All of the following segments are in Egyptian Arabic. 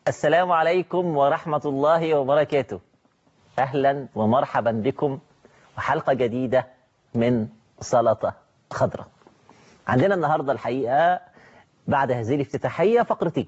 السلام عليكم ورحمة الله وبركاته أهلا ومرحبا بكم وحلقة جديدة من سلطة خضراء عندنا النهاردة الحقيقة بعد هذه الافتتاحية فقرتين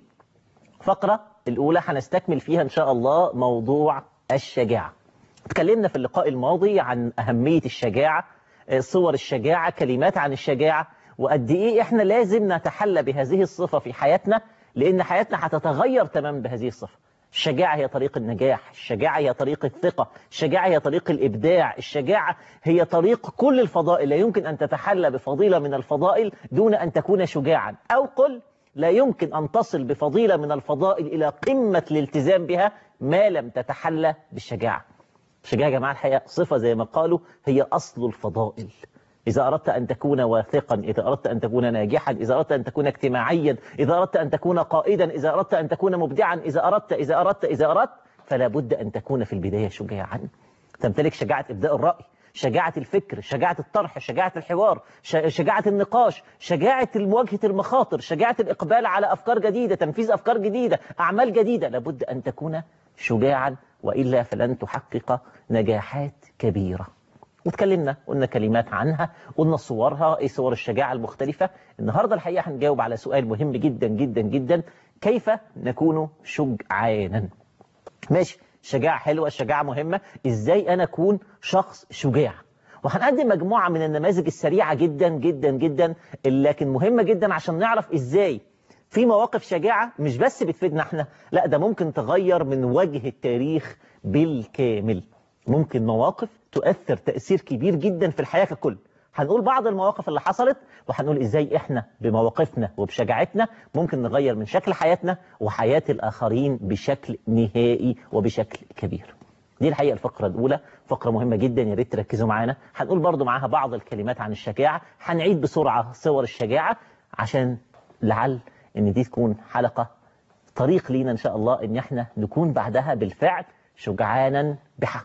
فقرة الأولى هنستكمل فيها إن شاء الله موضوع الشجاعة اتكلمنا في اللقاء الماضي عن أهمية الشجاعة صور الشجاعة كلمات عن الشجاعة وقد إيه إحنا لازم نتحلى بهذه الصفة في حياتنا لأن حياتنا هتتغير تماما بهذه الصفة الشجاعة هي طريق النجاح الشجاعة هي طريق الثقة الشجاعة هي طريق الإبداع الشجاعة هي طريق كل الفضائل لا يمكن أن تتحلى بفضيلة من الفضائل دون أن تكون شجاعا أو قل لا يمكن أن تصل بفضيلة من الفضائل إلى قمة الالتزام بها ما لم تتحلى بالشجاعة الشجاعة يا جماعة الحقيقة صفة زي ما قالوا هي أصل الفضائل إذا أردت أن تكون واثقا إذا أردت أن تكون ناجحا إذا أردت أن تكون اجتماعيا إذا أردت أن تكون قائدا إذا أردت أن تكون مبدعا إذا أردت إذا أردت إذا أردت فلا بد أن تكون في البداية شجاعا تمتلك شجاعة إبداء الرأي شجاعة الفكر شجاعة الطرح شجاعة الحوار شجاعة النقاش شجاعة مواجهة المخاطر شجاعة الإقبال على أفكار جديدة تنفيذ أفكار جديدة أعمال جديدة لابد أن تكون شجاعا وإلا فلن تحقق نجاحات كبيرة وتكلمنا قلنا كلمات عنها قلنا صورها ايه صور الشجاعة المختلفة النهاردة الحقيقة هنجاوب على سؤال مهم جدا جدا جدا كيف نكون شجعانا ماشي شجاعة حلوة الشجاعة مهمة ازاي انا اكون شخص شجاع وهنقدم مجموعة من النماذج السريعة جدا جدا جدا لكن مهمة جدا عشان نعرف ازاي في مواقف شجاعة مش بس بتفيدنا احنا لا ده ممكن تغير من وجه التاريخ بالكامل ممكن مواقف تؤثر تأثير كبير جدا في الحياة ككل هنقول بعض المواقف اللي حصلت وهنقول ازاي احنا بمواقفنا وبشجاعتنا ممكن نغير من شكل حياتنا وحياة الآخرين بشكل نهائي وبشكل كبير دي الحقيقة الفقرة الأولى فقرة مهمة جدا يا ريت تركزوا معانا هنقول برضو معاها بعض الكلمات عن الشجاعة هنعيد بسرعة صور الشجاعة عشان لعل ان دي تكون حلقة طريق لينا ان شاء الله ان احنا نكون بعدها بالفعل شجعانا بحق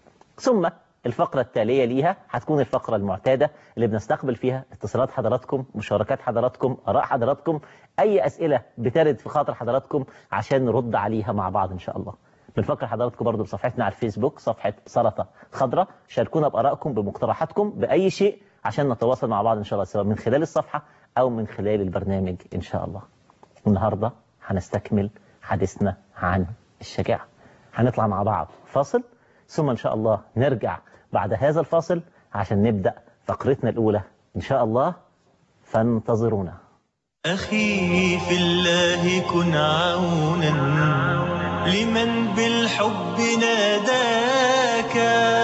ثم الفقرة التالية ليها هتكون الفقرة المعتادة اللي بنستقبل فيها اتصالات حضراتكم مشاركات حضراتكم آراء حضراتكم أي أسئلة بترد في خاطر حضراتكم عشان نرد عليها مع بعض إن شاء الله بنفكر حضراتكم برضو بصفحتنا على الفيسبوك صفحة سلطة خضراء شاركونا بآرائكم بمقترحاتكم بأي شيء عشان نتواصل مع بعض إن شاء الله سواء من خلال الصفحة أو من خلال البرنامج إن شاء الله النهاردة هنستكمل حديثنا عن الشجاعة هنطلع مع بعض فاصل ثم إن شاء الله نرجع بعد هذا الفاصل عشان نبدأ فقرتنا الأولى إن شاء الله فانتظرونا أخي في الله كن عونا لمن بالحب ناداك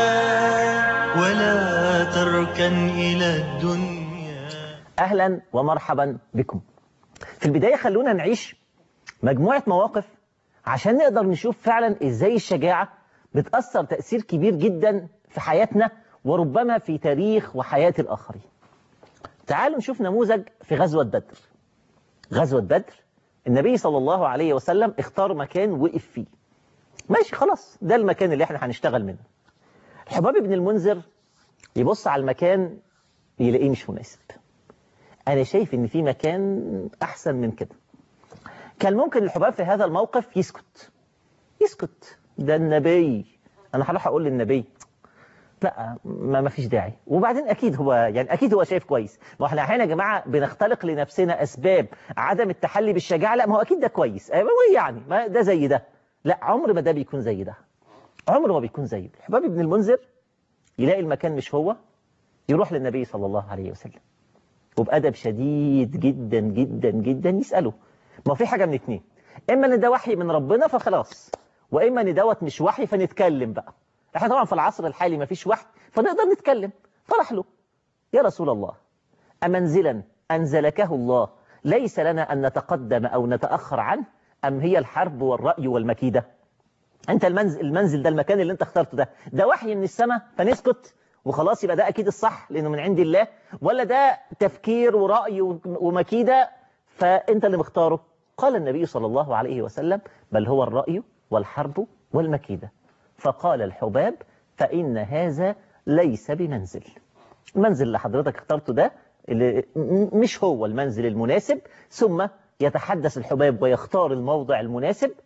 ولا تركن إلى الدنيا أهلا ومرحبا بكم في البداية خلونا نعيش مجموعة مواقف عشان نقدر نشوف فعلا إزاي الشجاعة بتأثر تأثير كبير جدا في حياتنا وربما في تاريخ وحياة الآخرين تعالوا نشوف نموذج في غزوة بدر غزوة بدر النبي صلى الله عليه وسلم اختار مكان وقف فيه ماشي خلاص ده المكان اللي احنا هنشتغل منه الحباب بن المنذر يبص على المكان يلاقيه مش مناسب أنا شايف إن في مكان أحسن من كده كان ممكن الحباب في هذا الموقف يسكت يسكت ده النبي أنا هروح أقول للنبي لا ما ما فيش داعي وبعدين اكيد هو يعني اكيد هو شايف كويس ما احنا احيانا يا جماعه بنختلق لنفسنا اسباب عدم التحلي بالشجاعه لا ما هو اكيد ده كويس يعني ما ده زي ده لا عمر ما ده بيكون زي ده عمره ما بيكون زي ده حباب ابن المنذر يلاقي المكان مش هو يروح للنبي صلى الله عليه وسلم وبأدب شديد جدا جدا جدا يسأله ما في حاجة من اتنين إما إن ده وحي من ربنا فخلاص وإما إن دوت مش وحي فنتكلم بقى احنا طبعا في العصر الحالي ما فيش وحي فنقدر نتكلم فرح له يا رسول الله أمنزلا أنزلكه الله ليس لنا أن نتقدم أو نتأخر عنه أم هي الحرب والرأي والمكيدة أنت المنزل, المنزل ده المكان اللي أنت اخترته ده ده وحي من السماء فنسكت وخلاص يبقى ده أكيد الصح لأنه من عند الله ولا ده تفكير ورأي ومكيدة فأنت اللي مختاره قال النبي صلى الله عليه وسلم بل هو الرأي والحرب والمكيدة فقال الحباب فإن هذا ليس بمنزل المنزل اللي حضرتك اخترته ده اللي مش هو المنزل المناسب ثم يتحدث الحباب ويختار الموضع المناسب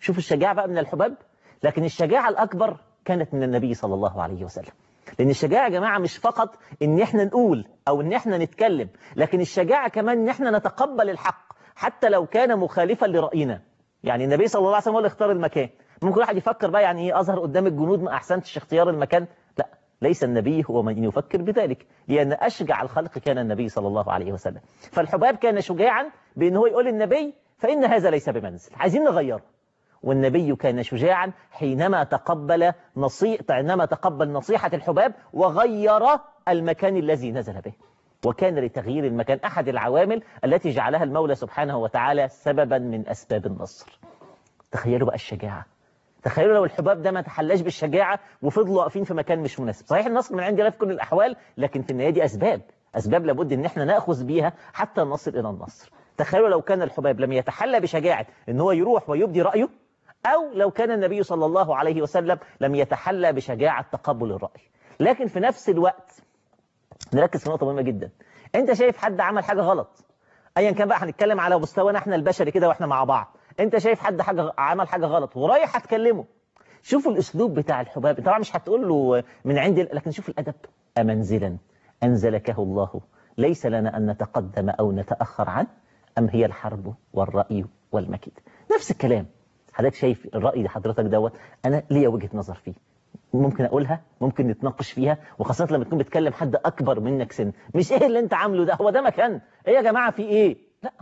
شوفوا الشجاعة بقى من الحباب لكن الشجاعة الأكبر كانت من النبي صلى الله عليه وسلم لأن الشجاعة يا جماعة مش فقط إن إحنا نقول أو إن إحنا نتكلم لكن الشجاعة كمان إن إحنا نتقبل الحق حتى لو كان مخالفا لرأينا يعني النبي صلى الله عليه وسلم هو اللي اختار المكان ممكن واحد يفكر بقى يعني إيه أظهر قدام الجنود ما أحسنتش اختيار المكان لا ليس النبي هو من يفكر بذلك لأن أشجع الخلق كان النبي صلى الله عليه وسلم فالحباب كان شجاعا بأن هو يقول النبي فإن هذا ليس بمنزل عايزين نغيره والنبي كان شجاعا حينما تقبل نصي... حينما تقبل نصيحة الحباب وغير المكان الذي نزل به وكان لتغيير المكان أحد العوامل التي جعلها المولى سبحانه وتعالى سببا من أسباب النصر تخيلوا بقى الشجاعة تخيلوا لو الحباب ده ما تحلاش بالشجاعة وفضلوا واقفين في مكان مش مناسب صحيح النصر من عند الله في كل الأحوال لكن في النهاية دي أسباب أسباب لابد إن احنا نأخذ بيها حتى نصل إلى النصر تخيلوا لو كان الحباب لم يتحلى بشجاعة إن هو يروح ويبدي رأيه أو لو كان النبي صلى الله عليه وسلم لم يتحلى بشجاعة تقبل الرأي لكن في نفس الوقت نركز في نقطة مهمة جدا أنت شايف حد عمل حاجة غلط أيا كان بقى هنتكلم على مستوانا احنا البشري كده واحنا مع بعض أنت شايف حد حاجة عمل حاجة غلط ورايح هتكلمه شوفوا الأسلوب بتاع الحباب طبعا مش هتقول له من عندي لكن شوف الأدب أمنزلا أنزلكه الله ليس لنا أن نتقدم أو نتأخر عنه أم هي الحرب والرأي والمكيد نفس الكلام حضرتك شايف الرأي حضرتك دوت أنا ليا وجهة نظر فيه ممكن أقولها ممكن نتناقش فيها وخاصة لما تكون بتكلم حد أكبر منك سن مش إيه اللي أنت عامله ده هو ده مكان إيه يا جماعة في إيه لا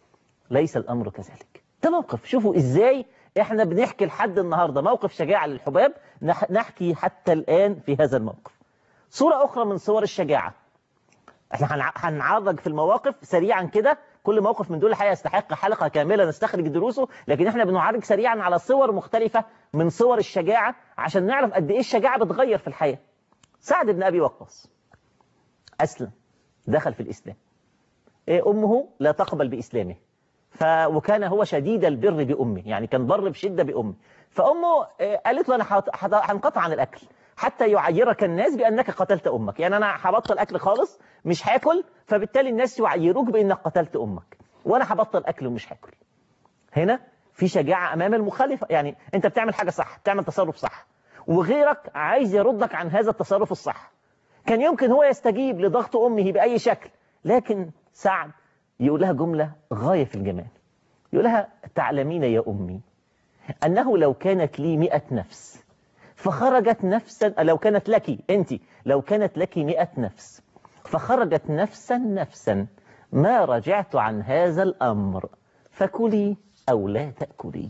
ليس الأمر كذلك ده موقف شوفوا إزاي إحنا بنحكي لحد النهاردة موقف شجاعة للحباب نح- نحكي حتى الآن في هذا الموقف صورة أخرى من صور الشجاعة احنا هنع- هنعرج في المواقف سريعا كده كل موقف من دول الحقيقه يستحق حلقه كامله نستخرج دروسه لكن احنا بنعرج سريعا على صور مختلفه من صور الشجاعه عشان نعرف قد ايه الشجاعه بتغير في الحياه سعد بن ابي وقاص اسلم دخل في الاسلام إيه، امه لا تقبل باسلامه ف... وكان هو شديد البر بامه يعني كان بر بشده بامه فامه إيه، قالت له انا هت- هت- هنقطع عن الاكل حتى يعيرك الناس بانك قتلت امك يعني انا هبطل اكل خالص مش هاكل فبالتالي الناس يعيروك بانك قتلت امك وانا هبطل اكل ومش هاكل هنا في شجاعه امام المخالفه يعني انت بتعمل حاجه صح بتعمل تصرف صح وغيرك عايز يردك عن هذا التصرف الصح كان يمكن هو يستجيب لضغط امه باي شكل لكن سعد يقول لها جمله غايه في الجمال يقول لها تعلمين يا امي انه لو كانت لي مئة نفس فخرجت نفسا لو كانت لك انت لو كانت لك مئة نفس فخرجت نفسا نفسا ما رجعت عن هذا الأمر فكلي أو لا تأكلي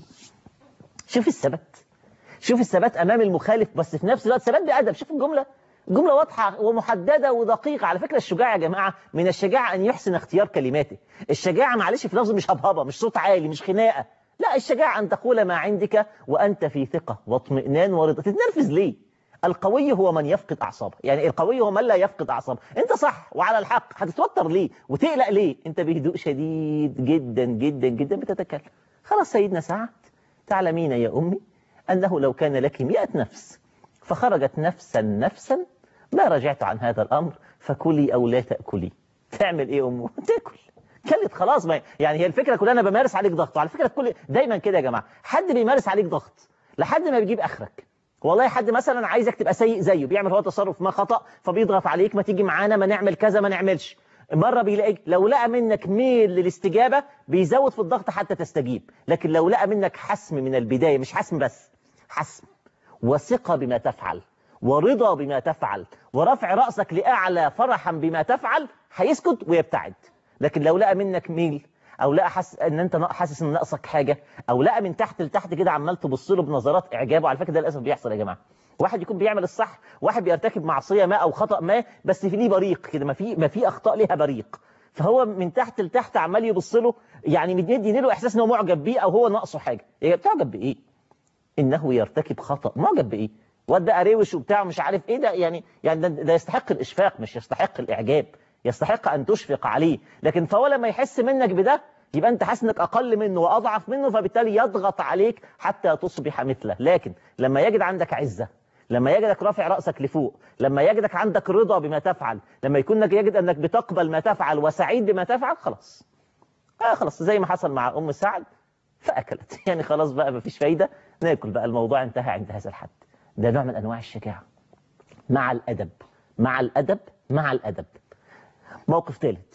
شوف الثبات شوف الثبات أمام المخالف بس في نفس الوقت ثبات بأدب شوف الجملة جملة واضحة ومحددة ودقيقة على فكرة الشجاع يا جماعة من الشجاعة أن يحسن اختيار كلماته الشجاعة معلش في لفظ مش هبهبة مش صوت عالي مش خناقة لا الشجاعة أن تقول ما عندك وأنت في ثقة واطمئنان ورضا تتنرفز ليه القوي هو من يفقد أعصابه يعني القوي هو من لا يفقد أعصابه أنت صح وعلى الحق هتتوتر ليه وتقلق ليه أنت بهدوء شديد جدا جدا جدا بتتكلم خلاص سيدنا سعد تعلمين يا أمي أنه لو كان لك مئة نفس فخرجت نفسا نفسا ما رجعت عن هذا الأمر فكلي أو لا تأكلي تعمل إيه أمه تاكل كلت خلاص ما يعني هي الفكرة كلها أنا بمارس عليك ضغط على فكرة كل دايما كده يا جماعة حد بيمارس عليك ضغط لحد ما بيجيب آخرك والله حد مثلا عايزك تبقى سيء زيه بيعمل هو تصرف ما خطأ فبيضغط عليك ما تيجي معانا ما نعمل كذا ما نعملش مرة بيلاقيك لو لقى منك ميل للاستجابة بيزود في الضغط حتى تستجيب لكن لو لقى منك حسم من البداية مش حسم بس حسم وثقة بما تفعل ورضا بما تفعل ورفع رأسك لأعلى فرحا بما تفعل هيسكت ويبتعد لكن لو لقى منك ميل او لقى حاسس ان انت حاسس ان ناقصك حاجه او لقى من تحت لتحت كده عمال تبص له بنظرات اعجاب وعلى فكره ده للاسف بيحصل يا جماعه واحد يكون بيعمل الصح واحد بيرتكب معصيه ما او خطا ما بس في ليه بريق كده ما في ما في اخطاء ليها بريق فهو من تحت لتحت عمال يبص له يعني مدي له احساس ان هو معجب بيه او هو ناقصه حاجه يا بتعجب بايه انه يرتكب خطا معجب بايه واد بقى روش وبتاع مش عارف ايه ده يعني يعني ده, ده يستحق الاشفاق مش يستحق الاعجاب يستحق ان تشفق عليه لكن فهو لما يحس منك بده يبقى انت حاسس انك اقل منه واضعف منه فبالتالي يضغط عليك حتى تصبح مثله لكن لما يجد عندك عزه لما يجدك رافع رأسك لفوق لما يجدك عندك رضا بما تفعل لما يكون لك يجد أنك بتقبل ما تفعل وسعيد بما تفعل خلاص آه خلاص زي ما حصل مع أم سعد فاكلت يعني خلاص بقى مفيش فايده ناكل بقى الموضوع انتهى عند هذا الحد ده نوع من انواع الشجاعه مع الادب مع الادب مع الادب موقف ثالث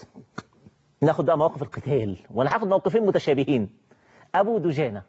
ناخد بقى مواقف القتال وانا هاخد موقفين متشابهين ابو دجانه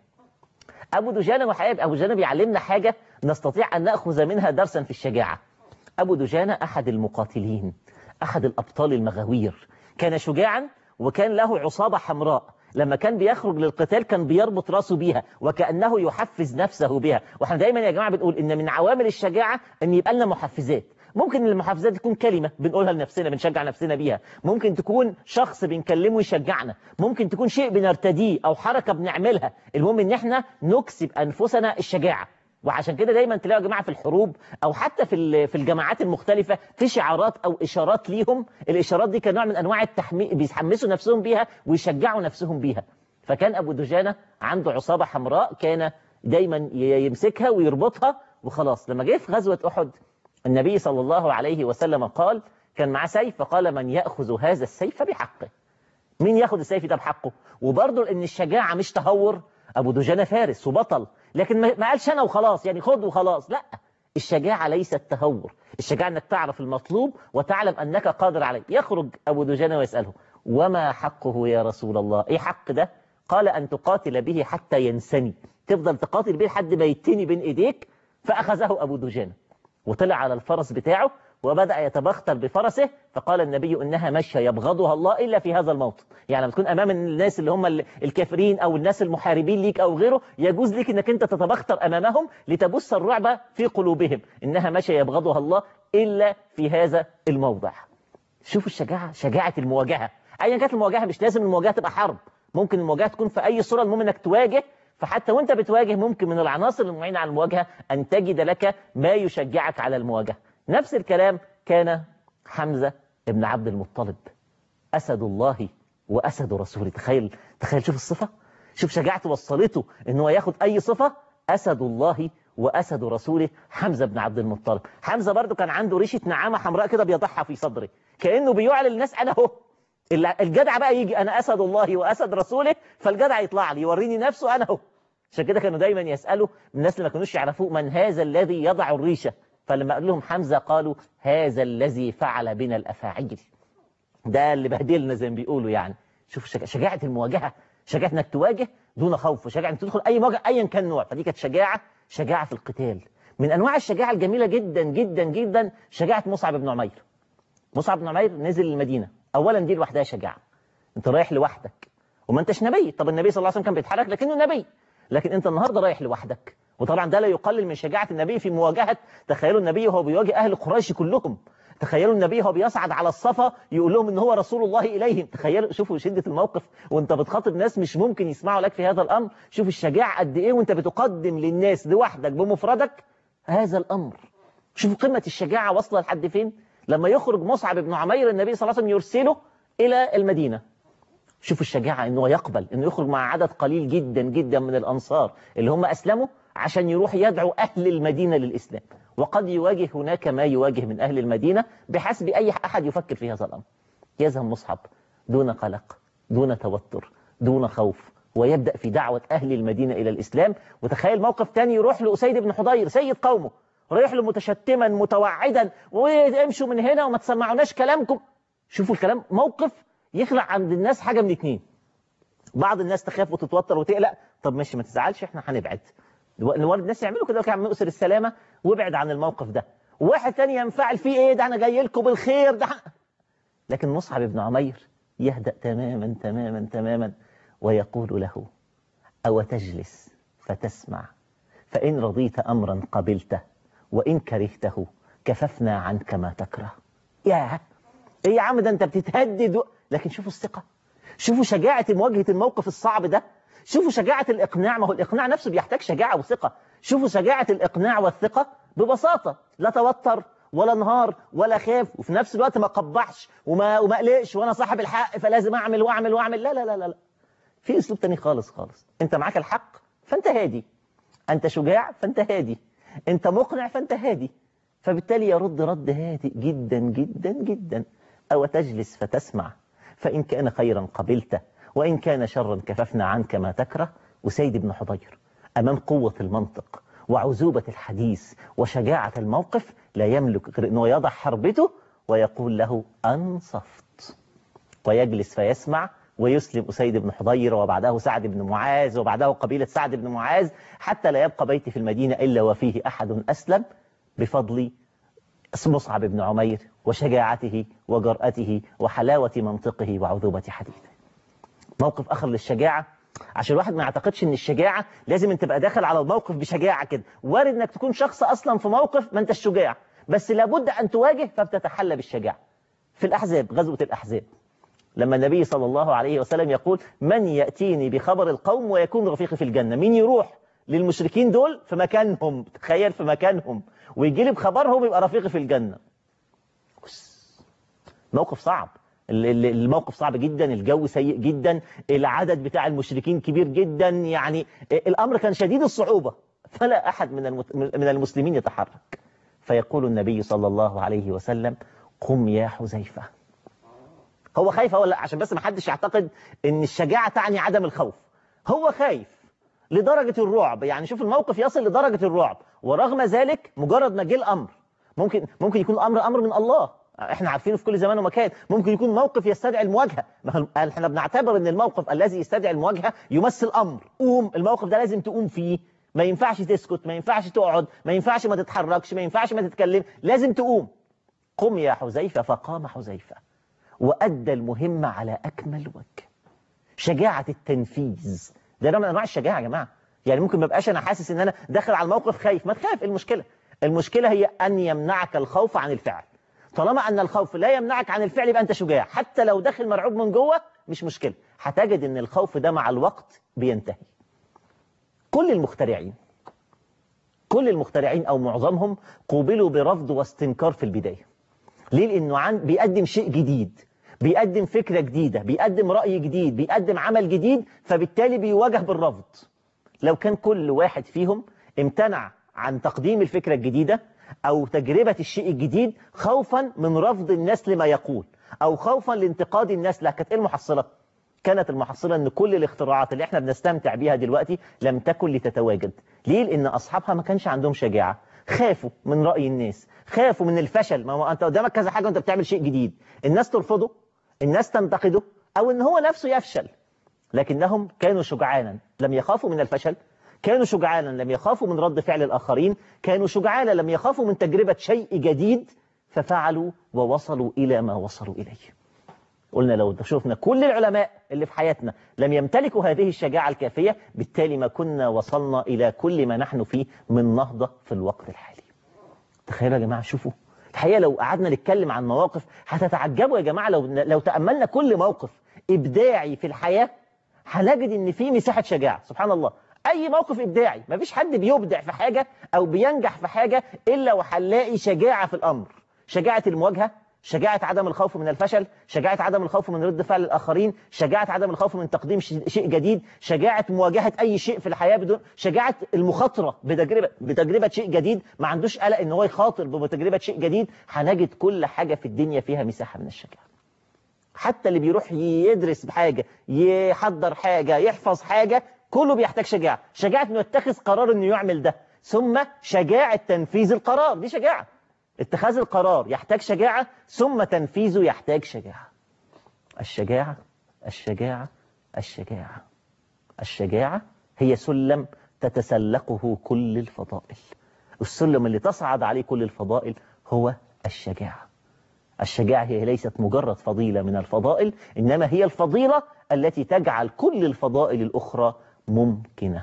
ابو دجانه وحقيقه ابو دجانه بيعلمنا حاجه نستطيع ان ناخذ منها درسا في الشجاعه ابو دجانه احد المقاتلين احد الابطال المغاوير كان شجاعا وكان له عصابه حمراء لما كان بيخرج للقتال كان بيربط راسه بيها وكانه يحفز نفسه بها واحنا دايما يا جماعه بنقول ان من عوامل الشجاعه ان يبقى لنا محفزات ممكن المحفزات تكون كلمة بنقولها لنفسنا بنشجع نفسنا بيها ممكن تكون شخص بنكلمه يشجعنا ممكن تكون شيء بنرتديه أو حركة بنعملها المهم ان احنا نكسب أنفسنا الشجاعة وعشان كده دايما تلاقوا يا جماعه في الحروب او حتى في في الجماعات المختلفه في شعارات او اشارات ليهم الاشارات دي كنوع من انواع التحميس بيحمسوا نفسهم بيها ويشجعوا نفسهم بيها فكان ابو دجانه عنده عصابه حمراء كان دايما يمسكها ويربطها وخلاص لما جه في غزوه احد النبي صلى الله عليه وسلم قال كان معاه سيف فقال من ياخذ هذا السيف بحقه مين ياخذ السيف ده بحقه وبرضه ان الشجاعه مش تهور ابو دجانه فارس وبطل لكن ما قالش انا وخلاص يعني خد وخلاص لا الشجاعة ليست تهور الشجاعة انك تعرف المطلوب وتعلم انك قادر عليه يخرج ابو دجانة ويسأله وما حقه يا رسول الله ايه حق ده قال ان تقاتل به حتى ينسني تفضل تقاتل به لحد ما يتني بين ايديك فاخذه ابو دجانة وطلع على الفرس بتاعه وبدأ يتبختر بفرسه فقال النبي إنها مشى يبغضها الله إلا في هذا الموطن يعني لما تكون أمام الناس اللي هم الكافرين أو الناس المحاربين ليك أو غيره يجوز لك أنك أنت تتبختر أمامهم لتبث الرعب في قلوبهم إنها مشى يبغضها الله إلا في هذا الموضع شوفوا الشجاعة شجاعة المواجهة أيا كانت المواجهة مش لازم المواجهة تبقى حرب ممكن المواجهة تكون في أي صورة المهم أنك تواجه فحتى وانت بتواجه ممكن من العناصر المعينة على المواجهة أن تجد لك ما يشجعك على المواجهة نفس الكلام كان حمزة ابن عبد المطلب أسد الله وأسد رسوله تخيل تخيل شوف الصفة شوف شجاعته وصلته ان هو ياخد أي صفة أسد الله وأسد رسوله حمزة بن عبد المطلب حمزة برضو كان عنده ريشة نعامة حمراء كده بيضعها في صدره كأنه بيعلن للناس أنا هو الجدع بقى يجي أنا أسد الله وأسد رسوله فالجدع يطلع لي يوريني نفسه أنا هو عشان كده كانوا دايما يسألوا الناس اللي ما كانوش يعرفوه من هذا الذي يضع الريشة فلما قال لهم حمزة قالوا هذا الذي فعل بنا الأفاعيل ده اللي بهدلنا زي ما بيقولوا يعني شوف شجاعة المواجهة شجاعة انك تواجه دون خوف وشجاعة انك تدخل اي مواجهة ايا كان نوع فدي كانت شجاعة شجاعة في القتال من انواع الشجاعة الجميلة جدا جدا جدا شجاعة مصعب بن عمير مصعب بن عمير نزل المدينة اولا دي لوحدها شجاعة انت رايح لوحدك وما انتش نبي طب النبي صلى الله عليه وسلم كان بيتحرك لكنه نبي لكن انت النهارده رايح لوحدك وطبعا ده لا يقلل من شجاعة النبي في مواجهة تخيلوا النبي وهو بيواجه أهل قريش كلهم تخيلوا النبي وهو بيصعد على الصفا يقول لهم ان هو رسول الله إليهم تخيلوا شوفوا شدة الموقف وانت بتخاطب ناس مش ممكن يسمعوا لك في هذا الأمر شوف الشجاعة قد إيه وانت بتقدم للناس لوحدك بمفردك هذا الأمر شوفوا قمة الشجاعة واصلة لحد فين لما يخرج مصعب بن عمير النبي صلى الله عليه وسلم يرسله إلى المدينة شوفوا الشجاعة انه يقبل انه يخرج مع عدد قليل جدا جدا من الأنصار اللي هم أسلموا عشان يروح يدعو أهل المدينة للإسلام وقد يواجه هناك ما يواجه من أهل المدينة بحسب أي أحد يفكر في هذا الأمر يذهب مصعب دون قلق دون توتر دون خوف ويبدأ في دعوة أهل المدينة إلى الإسلام وتخيل موقف تاني يروح لأسيد بن حضير سيد قومه رايح له متشتما متوعدا وامشوا من هنا وما تسمعوناش كلامكم شوفوا الكلام موقف يخلق عند الناس حاجة من اتنين بعض الناس تخاف وتتوتر وتقلق طب ماشي ما تزعلش احنا هنبعد الوالد الناس يعملوا كده كان مؤسر السلامة وابعد عن الموقف ده وواحد تاني ينفعل فيه ايه ده انا جاي لكم بالخير ده لكن مصعب بن عمير يهدأ تماما تماما تماما ويقول له أو تجلس فتسمع فإن رضيت أمرا قبلته وإن كرهته كففنا عنك ما تكره يا ايه يا عم ده انت بتتهدد و... لكن شوفوا الثقة شوفوا شجاعة مواجهة الموقف الصعب ده شوفوا شجاعة الإقناع ما هو الإقناع نفسه بيحتاج شجاعة وثقة شوفوا شجاعة الإقناع والثقة ببساطة لا توتر ولا انهار ولا خاف وفي نفس الوقت ما قبحش وما وما قلقش وانا صاحب الحق فلازم اعمل واعمل واعمل لا لا لا لا لا في اسلوب تاني خالص خالص انت معاك الحق فانت هادي انت شجاع فانت هادي انت مقنع فانت هادي فبالتالي يرد رد هادئ جدا جدا جدا او تجلس فتسمع فان كان خيرا قبلته وإن كان شرا كففنا عنك ما تكره أسيد بن حضير أمام قوة المنطق وعزوبة الحديث وشجاعة الموقف لا يملك غير أنه يضع حربته ويقول له أنصفت ويجلس فيسمع ويسلم أسيد بن حضير وبعده سعد بن معاذ وبعده قبيلة سعد بن معاذ حتى لا يبقى بيت في المدينة إلا وفيه أحد أسلم بفضل مصعب بن عمير وشجاعته وجرأته وحلاوة منطقه وعذوبة حديثه موقف آخر للشجاعة عشان الواحد ما يعتقدش ان الشجاعة لازم انت تبقى داخل على الموقف بشجاعة كده وارد انك تكون شخص اصلا في موقف ما انت شجاع بس لابد ان تواجه فبتتحلى بالشجاعة في الاحزاب غزوة الاحزاب لما النبي صلى الله عليه وسلم يقول من يأتيني بخبر القوم ويكون رفيقي في الجنة مين يروح للمشركين دول في مكانهم تخيل في مكانهم ويجي لي بخبرهم يبقى رفيقي في الجنة موقف صعب الموقف صعب جدا الجو سيء جدا العدد بتاع المشركين كبير جدا يعني الأمر كان شديد الصعوبة فلا أحد من من المسلمين يتحرك فيقول النبي صلى الله عليه وسلم قم يا حذيفة هو خايف ولا عشان بس ما حدش يعتقد ان الشجاعة تعني عدم الخوف هو خايف لدرجة الرعب يعني شوف الموقف يصل لدرجة الرعب ورغم ذلك مجرد ما جه الأمر ممكن ممكن يكون الأمر أمر من الله احنا عارفينه في كل زمان ومكان ممكن يكون موقف يستدعي المواجهه ما احنا بنعتبر ان الموقف الذي يستدعي المواجهه يمثل امر قوم الموقف ده لازم تقوم فيه ما ينفعش تسكت ما ينفعش تقعد ما ينفعش ما تتحركش ما ينفعش ما تتكلم لازم تقوم قم يا حذيفه فقام حذيفه وادى المهمه على اكمل وجه شجاعه التنفيذ ده نوع من انواع الشجاعه يا جماعه يعني ممكن ما بقاش انا حاسس ان انا داخل على الموقف خايف ما تخاف المشكله المشكله هي ان يمنعك الخوف عن الفعل طالما أن الخوف لا يمنعك عن الفعل يبقى أنت شجاع حتى لو داخل مرعوب من جوه مش مشكلة هتجد أن الخوف ده مع الوقت بينتهي كل المخترعين كل المخترعين أو معظمهم قوبلوا برفض واستنكار في البداية ليه لأنه عن بيقدم شيء جديد بيقدم فكرة جديدة بيقدم رأي جديد بيقدم عمل جديد فبالتالي بيواجه بالرفض لو كان كل واحد فيهم امتنع عن تقديم الفكرة الجديدة أو تجربة الشيء الجديد خوفا من رفض الناس لما يقول أو خوفا لانتقاد الناس لا كانت إيه المحصلة؟ كانت المحصلة أن كل الاختراعات اللي احنا بنستمتع بيها دلوقتي لم تكن لتتواجد ليه؟ لأن أصحابها ما كانش عندهم شجاعة خافوا من رأي الناس خافوا من الفشل ما هو أنت قدامك كذا حاجة وأنت بتعمل شيء جديد الناس ترفضه الناس تنتقده أو أن هو نفسه يفشل لكنهم كانوا شجعانا لم يخافوا من الفشل كانوا شجعانا لم يخافوا من رد فعل الآخرين كانوا شجعانا لم يخافوا من تجربة شيء جديد ففعلوا ووصلوا إلى ما وصلوا إليه قلنا لو شفنا كل العلماء اللي في حياتنا لم يمتلكوا هذه الشجاعة الكافية بالتالي ما كنا وصلنا إلى كل ما نحن فيه من نهضة في الوقت الحالي تخيلوا يا جماعة شوفوا الحقيقة لو قعدنا نتكلم عن مواقف هتتعجبوا يا جماعة لو, لو تأملنا كل موقف إبداعي في الحياة هنجد إن في مساحة شجاعة سبحان الله أي موقف إبداعي مفيش حد بيبدع في حاجة أو بينجح في حاجة إلا وهنلاقي شجاعة في الأمر شجاعة المواجهة شجاعة عدم الخوف من الفشل شجاعة عدم الخوف من رد فعل الآخرين شجاعة عدم الخوف من تقديم شيء جديد شجاعة مواجهة أي شيء في الحياة بدون شجاعة المخاطرة بتجربة بتجربة شيء جديد ما عندوش قلق إن هو يخاطر بتجربة شيء جديد هنجد كل حاجة في الدنيا فيها مساحة من الشجاعة حتى اللي بيروح يدرس بحاجة يحضر حاجة يحفظ حاجة كله بيحتاج شجاعة شجاعة انه يتخذ قرار انه يعمل ده ثم شجاعة تنفيذ القرار دي شجاعة اتخاذ القرار يحتاج شجاعة ثم تنفيذه يحتاج شجاعة الشجاعة الشجاعة الشجاعة الشجاعة هي سلم تتسلقه كل الفضائل السلم اللي تصعد عليه كل الفضائل هو الشجاعة الشجاعة هي ليست مجرد فضيلة من الفضائل إنما هي الفضيلة التي تجعل كل الفضائل الأخرى ممكنة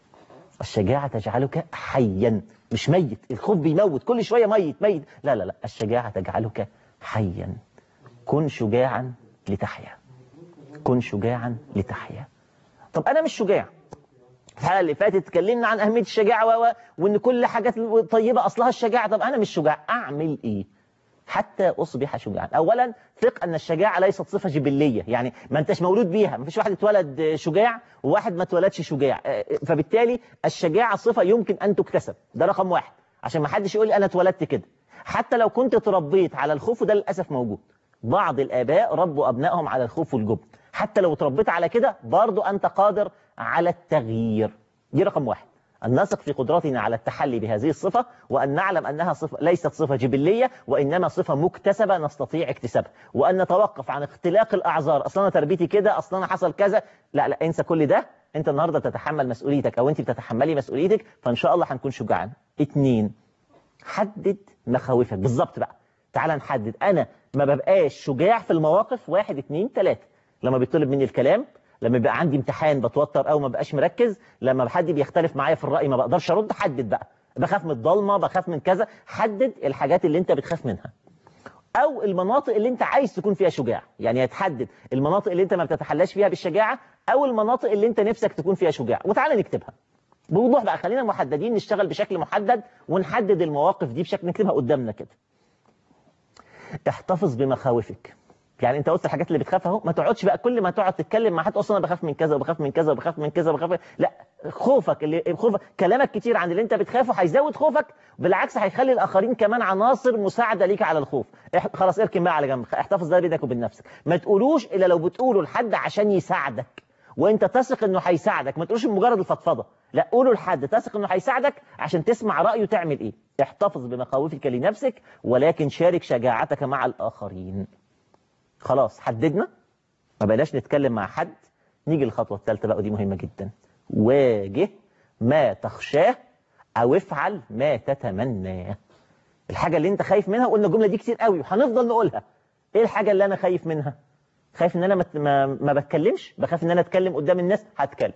الشجاعة تجعلك حيا مش ميت الخوف بيموت كل شوية ميت ميت لا لا لا الشجاعة تجعلك حيا كن شجاعا لتحيا كن شجاعا لتحيا طب أنا مش شجاع الحلقة اللي فاتت اتكلمنا عن أهمية الشجاعة و... وإن كل حاجات طيبة أصلها الشجاعة طب أنا مش شجاع أعمل إيه حتى أصبح شجاعا أولا ثق أن الشجاعة ليست صفة جبلية يعني ما أنتش مولود بيها ما فيش واحد اتولد شجاع وواحد ما اتولدش شجاع فبالتالي الشجاعة صفة يمكن أن تكتسب ده رقم واحد عشان ما حدش يقول لي أنا اتولدت كده حتى لو كنت تربيت على الخوف وده للأسف موجود بعض الآباء ربوا أبنائهم على الخوف والجبن حتى لو اتربيت على كده برضو أنت قادر على التغيير دي رقم واحد أن نثق في قدرتنا على التحلي بهذه الصفة وأن نعلم أنها صفة ليست صفة جبلية وإنما صفة مكتسبة نستطيع اكتسابها وأن نتوقف عن اختلاق الأعذار أصلا أنا تربيتي كده أصلا أنا حصل كذا لا لا انسى كل ده أنت النهاردة بتتحمل مسؤوليتك أو أنت بتتحملي مسؤوليتك فإن شاء الله هنكون شجعان اتنين حدد مخاوفك بالظبط بقى تعال نحدد أنا ما ببقاش شجاع في المواقف واحد اتنين تلاتة لما بيطلب مني الكلام لما بيبقى عندي امتحان بتوتر او ما بقاش مركز لما حد بيختلف معايا في الرأي ما بقدرش ارد حدد بقى بخاف من الضلمه بخاف من كذا حدد الحاجات اللي انت بتخاف منها او المناطق اللي انت عايز تكون فيها شجاع يعني هتحدد المناطق اللي انت ما بتتحلاش فيها بالشجاعه او المناطق اللي انت نفسك تكون فيها شجاع وتعالى نكتبها بوضوح بقى خلينا محددين نشتغل بشكل محدد ونحدد المواقف دي بشكل نكتبها قدامنا كده احتفظ بمخاوفك يعني انت قلت الحاجات اللي بتخاف اهو ما تقعدش بقى كل ما تقعد تتكلم مع حد اصلا انا بخاف من كذا وبخاف من كذا وبخاف من كذا وبخاف من... لا خوفك اللي خوفك كلامك كتير عن اللي انت بتخافه هيزود خوفك بالعكس هيخلي الاخرين كمان عناصر مساعده ليك على الخوف اح... خلاص اركن بقى على جنب احتفظ ده بينك وبين نفسك ما تقولوش الا لو بتقوله لحد عشان يساعدك وانت تثق انه هيساعدك ما تقولوش مجرد الفضفضه لا قوله لحد تثق انه هيساعدك عشان تسمع رايه تعمل ايه احتفظ بمخاوفك لنفسك ولكن شارك شجاعتك مع الاخرين خلاص حددنا ما بقناش نتكلم مع حد نيجي الخطوة الثالثة بقى ودي مهمة جدا واجه ما تخشاه أو افعل ما تتمناه الحاجة اللي انت خايف منها قلنا الجملة دي كتير قوي وهنفضل نقولها ايه الحاجة اللي انا خايف منها خايف ان انا ما, ما, ما بتكلمش بخاف ان انا اتكلم قدام الناس هتكلم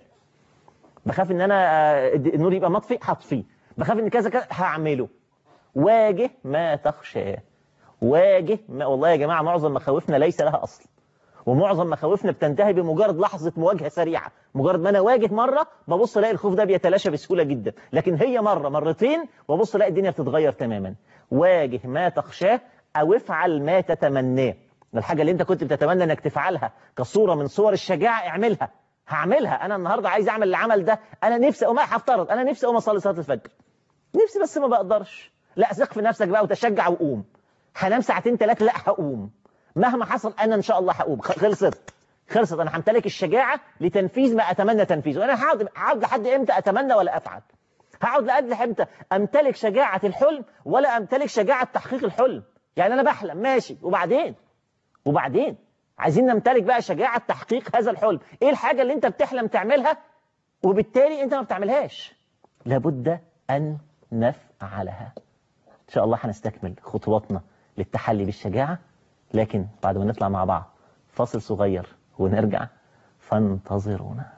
بخاف ان انا النور يبقى مطفي هطفيه بخاف ان كذا كذا هعمله واجه ما تخشاه واجه ما والله يا جماعة معظم مخاوفنا ليس لها أصل ومعظم مخاوفنا بتنتهي بمجرد لحظة مواجهة سريعة مجرد ما أنا واجه مرة ببص الاقي الخوف ده بيتلاشى بسهولة جدا لكن هي مرة مرتين وبص الاقي الدنيا بتتغير تماما واجه ما تخشاه أو افعل ما تتمناه الحاجة اللي انت كنت بتتمنى انك تفعلها كصورة من صور الشجاعة اعملها هعملها انا النهاردة عايز اعمل العمل ده انا نفسي اقوم هفترض انا نفسي اقوم اصلي صلاة الفجر نفسي بس ما بقدرش لا ثق في نفسك بقى وتشجع وقوم هنام ساعتين ثلاثة لا هقوم مهما حصل أنا إن شاء الله هقوم خلصت خلصت أنا همتلك الشجاعة لتنفيذ ما أتمنى تنفيذه أنا هقعد هقعد لحد إمتى أتمنى ولا أفعل هقعد لحد إمتى أمتلك شجاعة الحلم ولا أمتلك شجاعة تحقيق الحلم يعني أنا بحلم ماشي وبعدين وبعدين عايزين نمتلك بقى شجاعة تحقيق هذا الحلم إيه الحاجة اللي أنت بتحلم تعملها وبالتالي أنت ما بتعملهاش لابد أن نفعلها إن شاء الله هنستكمل خطواتنا للتحلي بالشجاعة لكن بعد ما نطلع مع بعض فاصل صغير ونرجع فانتظرونا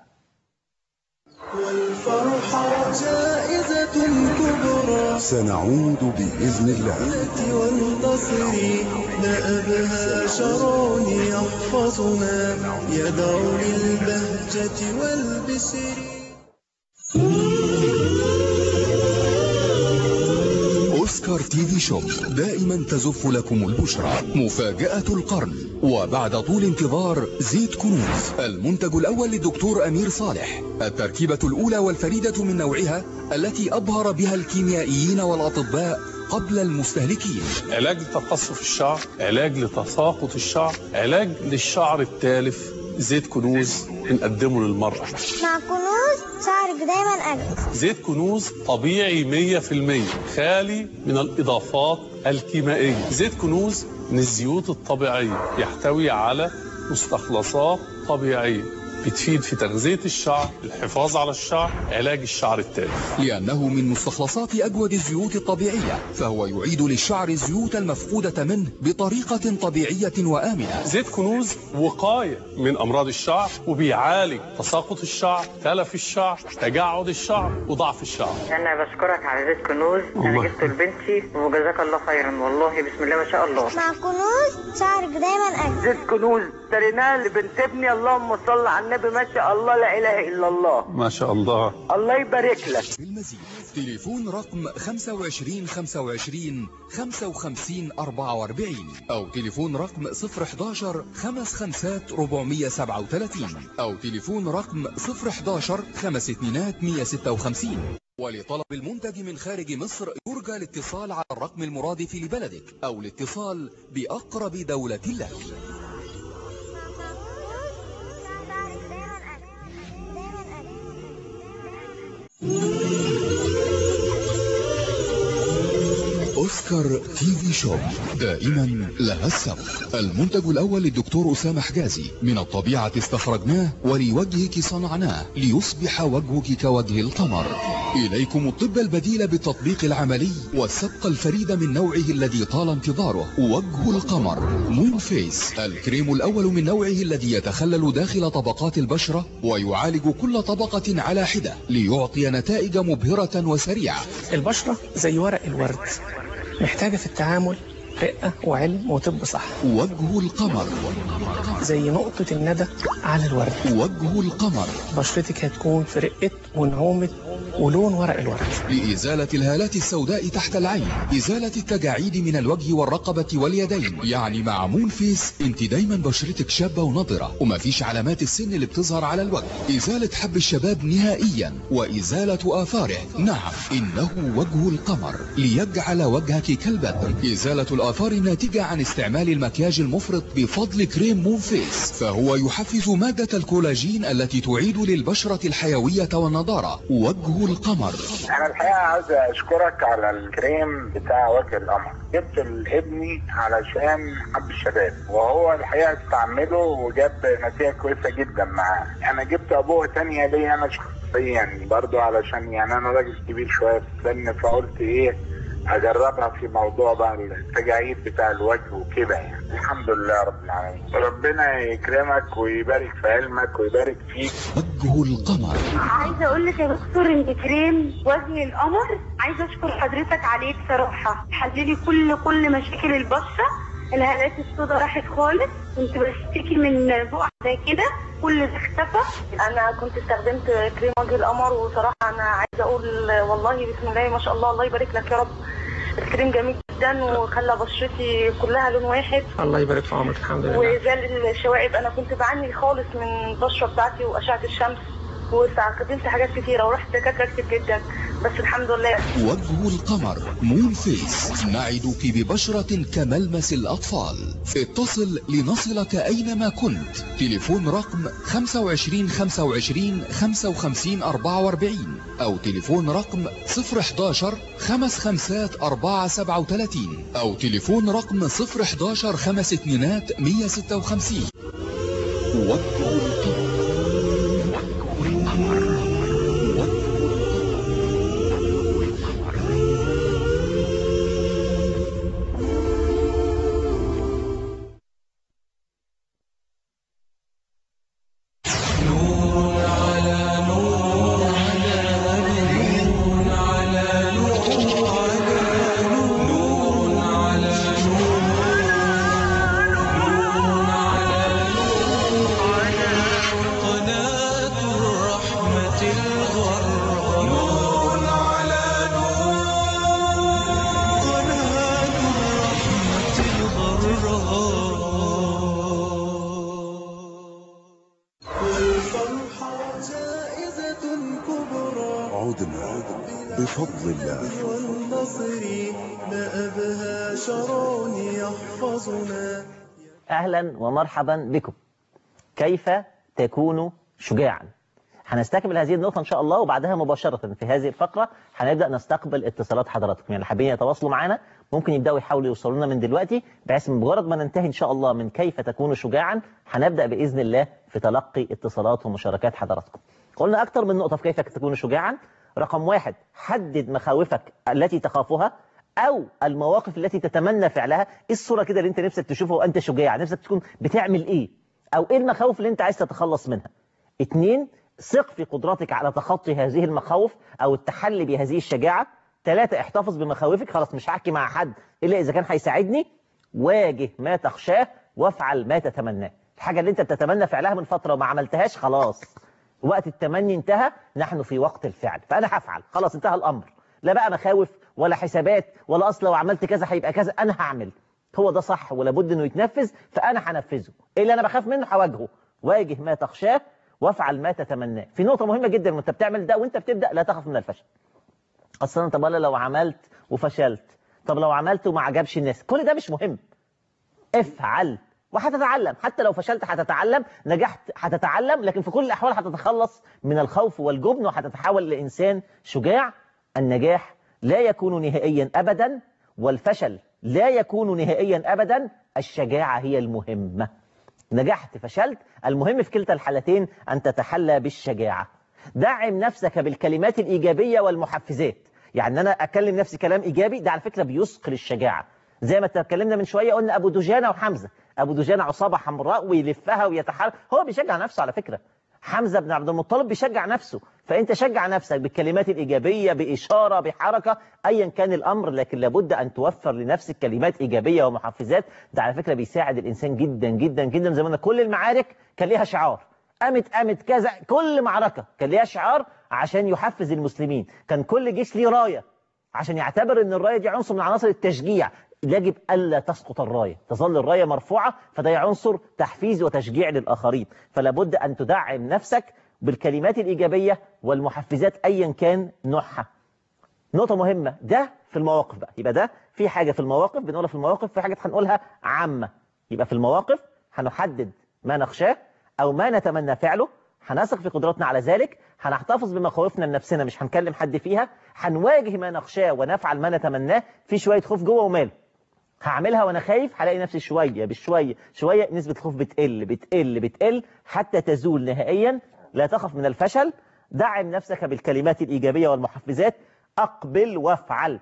والفرحة جائزة كبرى سنعود بإذن الله التي والنصر لا أبهى شرون يحفظنا يدعو للبهجة والبشر أوسكار تي في شوب دائما تزف لكم البشرى مفاجأة القرن وبعد طول انتظار زيت كنوز المنتج الأول للدكتور أمير صالح التركيبة الأولى والفريدة من نوعها التي أبهر بها الكيميائيين والأطباء قبل المستهلكين علاج لتقصف الشعر علاج لتساقط الشعر علاج للشعر التالف زيت كنوز بنقدمه للمرأة مع كنوز شعرك دايما أجمل زيت كنوز طبيعي 100% خالي من الإضافات الكيميائية زيت كنوز من الزيوت الطبيعية يحتوي على مستخلصات طبيعية بتفيد في تغذية الشعر الحفاظ على الشعر علاج الشعر التالف لأنه من مستخلصات أجود الزيوت الطبيعية فهو يعيد للشعر الزيوت المفقودة منه بطريقة طبيعية وآمنة زيت كنوز وقاية من أمراض الشعر وبيعالج تساقط الشعر تلف الشعر تجعد الشعر وضعف الشعر انا بشكرك على زيت كنوز انا الله. جبته لبنتي وجزاك الله خيرا والله بسم الله ما شاء الله مع كنوز شعرك دايما أجمل زيت كنوز اشتريناه لبنت ابني اللهم صل على النبي ما شاء الله لا اله الا الله ما شاء الله الله يبارك لك بالمزيد تليفون رقم 25 25 55 44 أو تليفون رقم 011 55 437 أو تليفون رقم 011 خمس اتنينات 156 ولطلب المنتج من خارج مصر يرجى الاتصال على الرقم المرادف لبلدك أو الاتصال بأقرب دولة لك أوسكار تي في شوب دائما لها السبق المنتج الأول للدكتور أسامة حجازي من الطبيعة استخرجناه ولوجهك صنعناه ليصبح وجهك كوجه القمر إليكم الطب البديل بالتطبيق العملي والسبق الفريد من نوعه الذي طال انتظاره وجه القمر مون فيس الكريم الأول من نوعه الذي يتخلل داخل طبقات البشرة ويعالج كل طبقة على حدة ليعطي نتائج مبهرة وسريعة البشرة زي ورق الورد محتاجة في التعامل رقة وعلم وطب صح وجه القمر زي نقطة الندى على الورد وجه القمر بشرتك هتكون في رقة ونعومة ولون ورق الورد لإزالة الهالات السوداء تحت العين إزالة التجاعيد من الوجه والرقبة واليدين يعني مع مون فيس انت دايما بشرتك شابة ونضرة ومفيش علامات السن اللي بتظهر على الوجه إزالة حب الشباب نهائيا وإزالة آثاره نعم إنه وجه القمر ليجعل وجهك كالبدر إزالة الآثار الناتجة عن استعمال المكياج المفرط بفضل كريم مون فيس فهو يحفز مادة الكولاجين التي تعيد للبشرة الحيوية والنضارة وجه القمر انا الحقيقه عاوز اشكرك على الكريم بتاع وجه القمر جبت لابني علشان حب الشباب وهو الحقيقه استعمله وجاب نتيجه كويسه جدا معاه انا جبت ابوه تانية ليا انا شخصيا برضو علشان يعني انا راجل كبير شويه في السن فقلت ايه اجربها في موضوع بقى التجاعيد بتاع الوجه وكده يعني الحمد لله رب العالمين ربنا يكرمك ويبارك في علمك ويبارك فيك وجه القمر عايزه اقول لك يا دكتور ان كريم وجه القمر عايزه اشكر حضرتك عليه بصراحه حللي كل كل مشاكل البشره الهالات السوداء راحت خالص كنت بشتكي من بقع زي كده كل ده اختفى انا كنت استخدمت كريم وجه القمر وصراحه انا عايزه اقول والله بسم الله ما شاء الله الله يبارك لك يا رب الكريم جميل جدا وخلى بشرتي كلها لون واحد الله يبارك في عمرك الحمد لله وزال الشوائب انا كنت بعاني خالص من البشره بتاعتي واشعه الشمس واستخدمت حاجات كتيره ورحت دكاتره كتير جدا بس الحمد لله وجه القمر مون فيس نعدك ببشرة كملمس الأطفال اتصل لنصلك أينما كنت تليفون رقم 25 25 55 44 أو تليفون رقم 011 خمس خمسات 4 37 أو تليفون رقم 011 خمس اتنينات 156 وجه القمر قناة الرحمة الغراء نور على نور قناة الرحمة الغراء والفرحة جائزة كبرى عدنا بفضل الله والنصر نأبها شرون يحفظنا أهلا ومرحبا بكم كيف تكون شجاعا هنستكمل هذه النقطة إن شاء الله وبعدها مباشرة في هذه الفقرة هنبدأ نستقبل اتصالات حضراتكم يعني اللي حابين يتواصلوا معنا ممكن يبدأوا يحاولوا يوصلوا لنا من دلوقتي بحيث مجرد ما ننتهي إن شاء الله من كيف تكون شجاعا هنبدأ بإذن الله في تلقي اتصالات ومشاركات حضراتكم قلنا أكتر من نقطة في كيف تكون شجاعا رقم واحد حدد مخاوفك التي تخافها او المواقف التي تتمنى فعلها ايه الصوره كده اللي انت نفسك تشوفها وانت شجاع نفسك تكون بتعمل ايه او ايه المخاوف اللي انت عايز تتخلص منها اتنين ثق في قدرتك على تخطي هذه المخاوف او التحلي بهذه الشجاعه ثلاثة احتفظ بمخاوفك خلاص مش هحكي مع حد الا اذا كان هيساعدني واجه ما تخشاه وافعل ما تتمناه الحاجه اللي انت بتتمنى فعلها من فتره وما عملتهاش خلاص وقت التمني انتهى نحن في وقت الفعل فانا هفعل خلاص انتهى الامر لا بقى مخاوف ولا حسابات ولا اصل لو عملت كذا هيبقى كذا انا هعمل هو ده صح ولابد انه يتنفذ فانا هنفذه ايه اللي انا بخاف منه هواجهه واجه ما تخشاه وافعل ما تتمناه في نقطه مهمه جدا وانت بتعمل ده وانت بتبدا لا تخف من الفشل اصلا طب انا لو عملت وفشلت طب لو عملت وما عجبش الناس كل ده مش مهم افعل وهتتعلم حتى لو فشلت هتتعلم نجحت هتتعلم لكن في كل الأحوال هتتخلص من الخوف والجبن وهتتحول لإنسان شجاع النجاح لا يكون نهائيا أبدا والفشل لا يكون نهائيا أبدا الشجاعة هي المهمة نجحت فشلت المهم في كلتا الحالتين أن تتحلى بالشجاعة دعم نفسك بالكلمات الإيجابية والمحفزات يعني أنا أكلم نفسي كلام إيجابي ده على فكرة بيثقل الشجاعة زي ما اتكلمنا من شوية قلنا أبو دجانة وحمزة أبو دجانة عصابة حمراء ويلفها ويتحرك هو بيشجع نفسه على فكرة حمزة بن عبد المطلب بيشجع نفسه فأنت شجع نفسك بالكلمات الإيجابية بإشارة بحركة أيا كان الأمر لكن لابد أن توفر لنفسك كلمات إيجابية ومحفزات ده على فكرة بيساعد الإنسان جدا جدا جدا زي ما قلنا كل المعارك كان ليها شعار قامت قامت كذا كل معركة كان ليها شعار عشان يحفز المسلمين كان كل جيش ليه راية عشان يعتبر ان الراية دي عنصر من عناصر التشجيع يجب ألا تسقط الراية تظل الراية مرفوعة فده عنصر تحفيز وتشجيع للآخرين فلا بد أن تدعم نفسك بالكلمات الإيجابية والمحفزات أيا كان نوعها نقطة مهمة ده في المواقف بقى يبقى ده في حاجة في المواقف بنقولها في المواقف في حاجة هنقولها عامة يبقى في المواقف هنحدد ما نخشاه أو ما نتمنى فعله هنثق في قدراتنا على ذلك هنحتفظ بمخاوفنا لنفسنا مش هنكلم حد فيها هنواجه ما نخشاه ونفعل ما نتمناه في شوية خوف جوه وماله هعملها وانا خايف هلاقي نفسي شوية بشوية شوية نسبة الخوف بتقل بتقل بتقل حتى تزول نهائيا لا تخف من الفشل دعم نفسك بالكلمات الإيجابية والمحفزات أقبل وافعل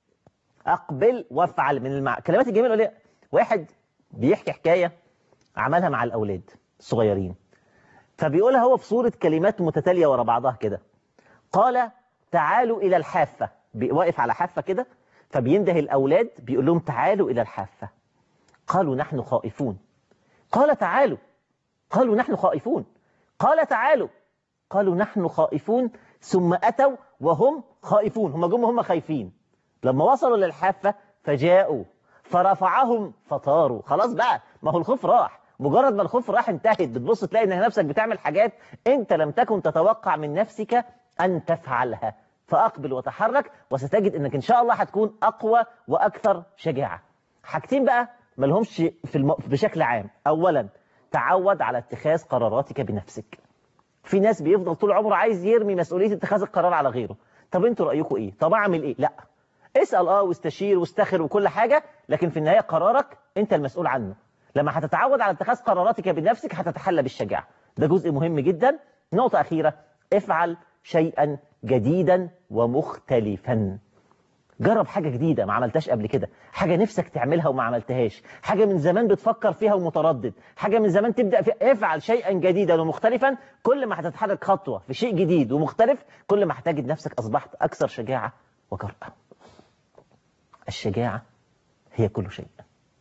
أقبل وافعل من المع... كلمات الجميلة اللي واحد بيحكي حكاية عملها مع الأولاد الصغيرين فبيقولها هو في صورة كلمات متتالية ورا بعضها كده قال تعالوا إلى الحافة واقف على حافة كده فبينده الأولاد بيقول لهم تعالوا إلى الحافة قالوا نحن خائفون قال تعالوا قالوا نحن خائفون قال تعالوا قالوا نحن خائفون ثم أتوا وهم خائفون هم جم هم خايفين لما وصلوا للحافة فجاءوا فرفعهم فطاروا خلاص بقى ما هو الخوف راح مجرد ما الخوف راح انتهت بتبص تلاقي ان نفسك بتعمل حاجات انت لم تكن تتوقع من نفسك ان تفعلها فاقبل وتحرك وستجد انك ان شاء الله هتكون اقوى واكثر شجاعة حاجتين بقى ما لهمش في الم... بشكل عام اولا تعود على اتخاذ قراراتك بنفسك في ناس بيفضل طول عمره عايز يرمي مسؤولية اتخاذ القرار على غيره طب انتوا رأيكم ايه طب اعمل ايه لا اسأل اه واستشير واستخر وكل حاجة لكن في النهاية قرارك انت المسؤول عنه لما هتتعود على اتخاذ قراراتك بنفسك هتتحلى بالشجاعة ده جزء مهم جدا نقطة أخيرة افعل شيئا جديدا ومختلفا جرب حاجة جديدة ما عملتهاش قبل كده حاجة نفسك تعملها وما عملتهاش حاجة من زمان بتفكر فيها ومتردد حاجة من زمان تبدأ فيها افعل شيئا جديدا ومختلفا كل ما هتتحرك خطوة في شيء جديد ومختلف كل ما هتجد نفسك أصبحت أكثر شجاعة وجرأة الشجاعة هي كل شيء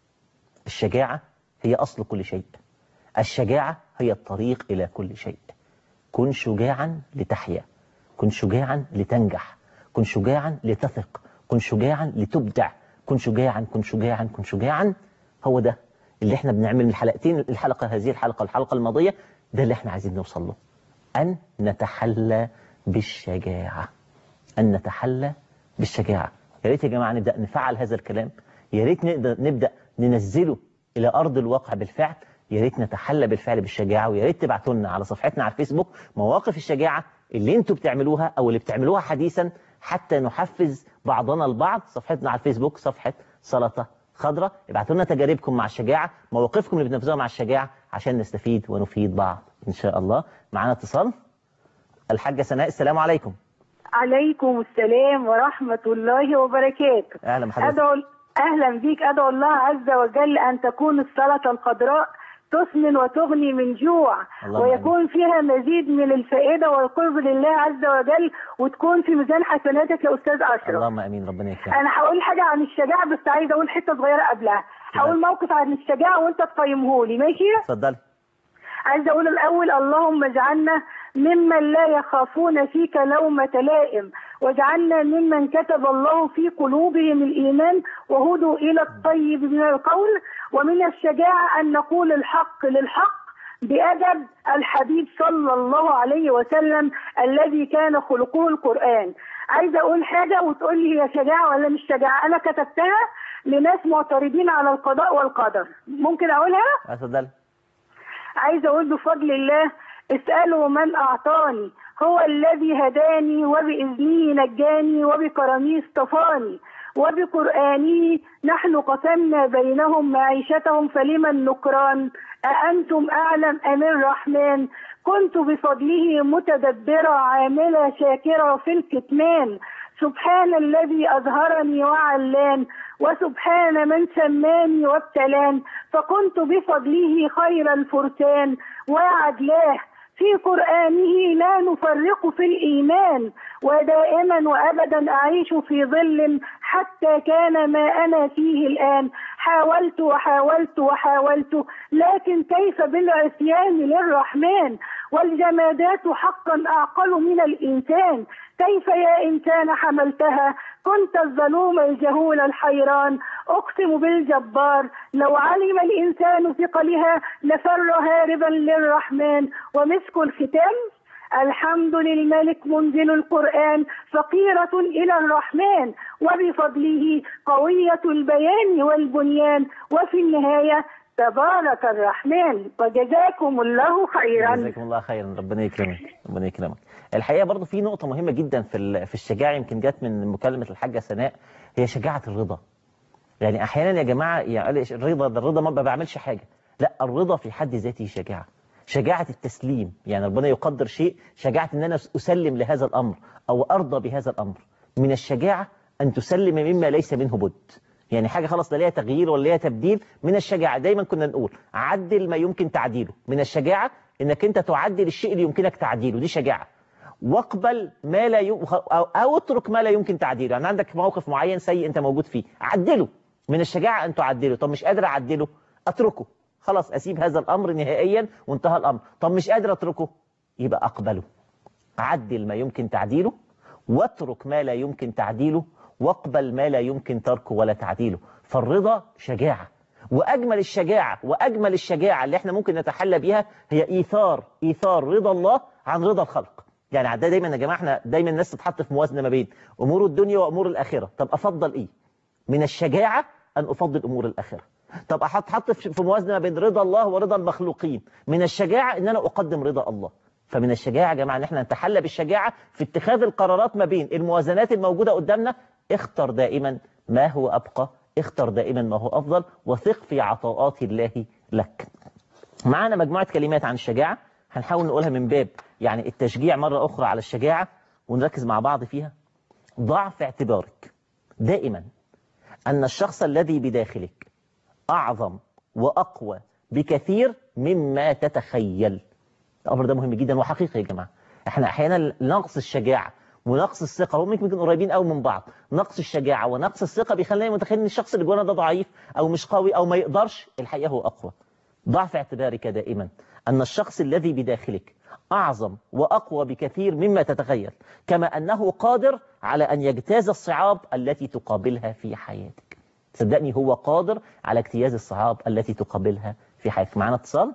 الشجاعة هي أصل كل شيء الشجاعة هي الطريق إلى كل شيء كن شجاعا لتحيا كن شجاعا لتنجح كن شجاعا لتثق كن شجاعا لتبدع كن شجاعا كن شجاعا كن شجاعا هو ده اللي احنا بنعمل من الحلقتين الحلقة هذه الحلقة الحلقة الماضية ده اللي احنا عايزين نوصل له أن نتحلى بالشجاعة أن نتحلى بالشجاعة يا ريت يا جماعة نبدأ نفعل هذا الكلام يا ريت نقدر نبدأ ننزله إلى أرض الواقع بالفعل يا ريت نتحلى بالفعل بالشجاعة ويا ريت تبعتوا لنا على صفحتنا على الفيسبوك مواقف الشجاعة اللي انتوا بتعملوها أو اللي بتعملوها حديثا حتى نحفز بعضنا البعض صفحتنا على الفيسبوك صفحة سلطة خضراء ابعتوا لنا تجاربكم مع الشجاعة مواقفكم اللي بتنفذوها مع الشجاعة عشان نستفيد ونفيد بعض إن شاء الله معانا اتصال الحاجة سناء السلام عليكم عليكم السلام ورحمة الله وبركاته أهلا بحضرتك أدعو أهلا بك أدعو الله عز وجل أن تكون السلطة الخضراء تسمن وتغني من جوع اللهم ويكون فيها مزيد من الفائدة والقرب لله عز وجل وتكون في ميزان حسناتك يا أستاذ أشرف اللهم امين ربنا يكرمك أنا هقول حاجة عن الشجاعة بس عايزة أقول حتة صغيرة قبلها هقول موقف عن الشجاعة وأنت تقيمهولي ماشي؟ اتفضلي عايزة أقول الأول اللهم اجعلنا ممن لا يخافون فيك لومة لائم واجعلنا ممن كتب الله في قلوبهم الإيمان وهدوا إلى الطيب من القول ومن الشجاعة أن نقول الحق للحق بأدب الحبيب صلى الله عليه وسلم الذي كان خلقه القرآن عايزة أقول حاجة وتقول لي هي شجاعة ولا مش شجاعة أنا كتبتها لناس معترضين على القضاء والقدر ممكن أقولها؟ اتفضلي عايزة أقول بفضل الله اسألوا من أعطاني هو الذي هداني وبإذنه نجاني وبكرمه اصطفاني وبقرآنه نحن قسمنا بينهم معيشتهم فلما النكران أأنتم أعلم أم الرحمن كنت بفضله متدبرة عاملة شاكرة في الكتمان سبحان الذي أظهرني وعلان وسبحان من سماني وابتلان فكنت بفضله خير الفرسان وعدلاه في قرآنه لا نفرق في الإيمان ودائما وأبدا أعيش في ظل حتى كان ما أنا فيه الآن حاولت وحاولت وحاولت لكن كيف بالعصيان للرحمن والجمادات حقا أعقل من الإنسان كيف يا إنسان حملتها كنت الظلوم الجهول الحيران أقسم بالجبار لو علم الإنسان ثقلها لفر هاربا للرحمن ومسك الختام الحمد للملك منزل القرآن فقيرة إلى الرحمن وبفضله قوية البيان والبنيان وفي النهاية تبارك الرحمن وجزاكم الله خيرا جزاكم الله خيرا ربنا يكرمك ربنا يكرمك الحقيقه برضو في نقطه مهمه جدا في ال- في الشجاعه يمكن جت من مكالمه الحاجه سناء هي شجاعه الرضا يعني احيانا يا جماعه يعني الرضا ده الرضا ما بعملش حاجه لا الرضا في حد ذاته شجاعه شجاعه التسليم يعني ربنا يقدر شيء شجاعه ان انا اسلم لهذا الامر او ارضى بهذا الامر من الشجاعه ان تسلم مما ليس منه بد يعني حاجه خلاص لا ليها تغيير ولا ليها تبديل من الشجاعه دايما كنا نقول عدل ما يمكن تعديله من الشجاعه انك انت تعدل الشيء اللي يمكنك تعديله دي شجاعه واقبل ما لا يم... أو... أو اترك ما لا يمكن تعديله يعني عندك موقف معين سيء أنت موجود فيه عدله من الشجاعة أن تعدله طب مش قادر أعدله أتركه خلاص أسيب هذا الأمر نهائيا وانتهى الأمر طب مش قادر أتركه يبقى أقبله عدل ما يمكن تعديله واترك ما لا يمكن تعديله واقبل ما لا يمكن تركه ولا تعديله فالرضا شجاعة وأجمل الشجاعة وأجمل الشجاعة اللي احنا ممكن نتحلى بيها هي إيثار إيثار رضا الله عن رضا الخلق يعني ده دايما يا جماعة احنا دايما الناس تتحط في موازنة ما بين أمور الدنيا وأمور الآخرة طب أفضل إيه من الشجاعة أن أفضل أمور الآخرة طب أحط حط في موازنة ما بين رضا الله ورضا المخلوقين من الشجاعة أن أنا أقدم رضا الله فمن الشجاعة يا جماعة أن احنا نتحلى بالشجاعة في اتخاذ القرارات ما بين الموازنات الموجودة قدامنا اختر دائما ما هو أبقى اختر دائما ما هو أفضل وثق في عطاءات الله لك معنا مجموعة كلمات عن الشجاعة هنحاول نقولها من باب يعني التشجيع مرة أخرى على الشجاعة ونركز مع بعض فيها ضع في اعتبارك دائما أن الشخص الذي بداخلك أعظم وأقوى بكثير مما تتخيل الأمر ده مهم جدا وحقيقي يا جماعة احنا أحيانا نقص الشجاعة ونقص الثقة هم يمكن قريبين قوي من بعض نقص الشجاعة ونقص الثقة بيخلينا متخيل ان الشخص اللي جوانا ده ضعيف أو مش قوي أو ما يقدرش الحقيقة هو أقوى ضع في اعتبارك دائما أن الشخص الذي بداخلك أعظم وأقوى بكثير مما تتخيل كما أنه قادر على أن يجتاز الصعاب التي تقابلها في حياتك صدقني هو قادر على اجتياز الصعاب التي تقابلها في حياتك معنا اتصال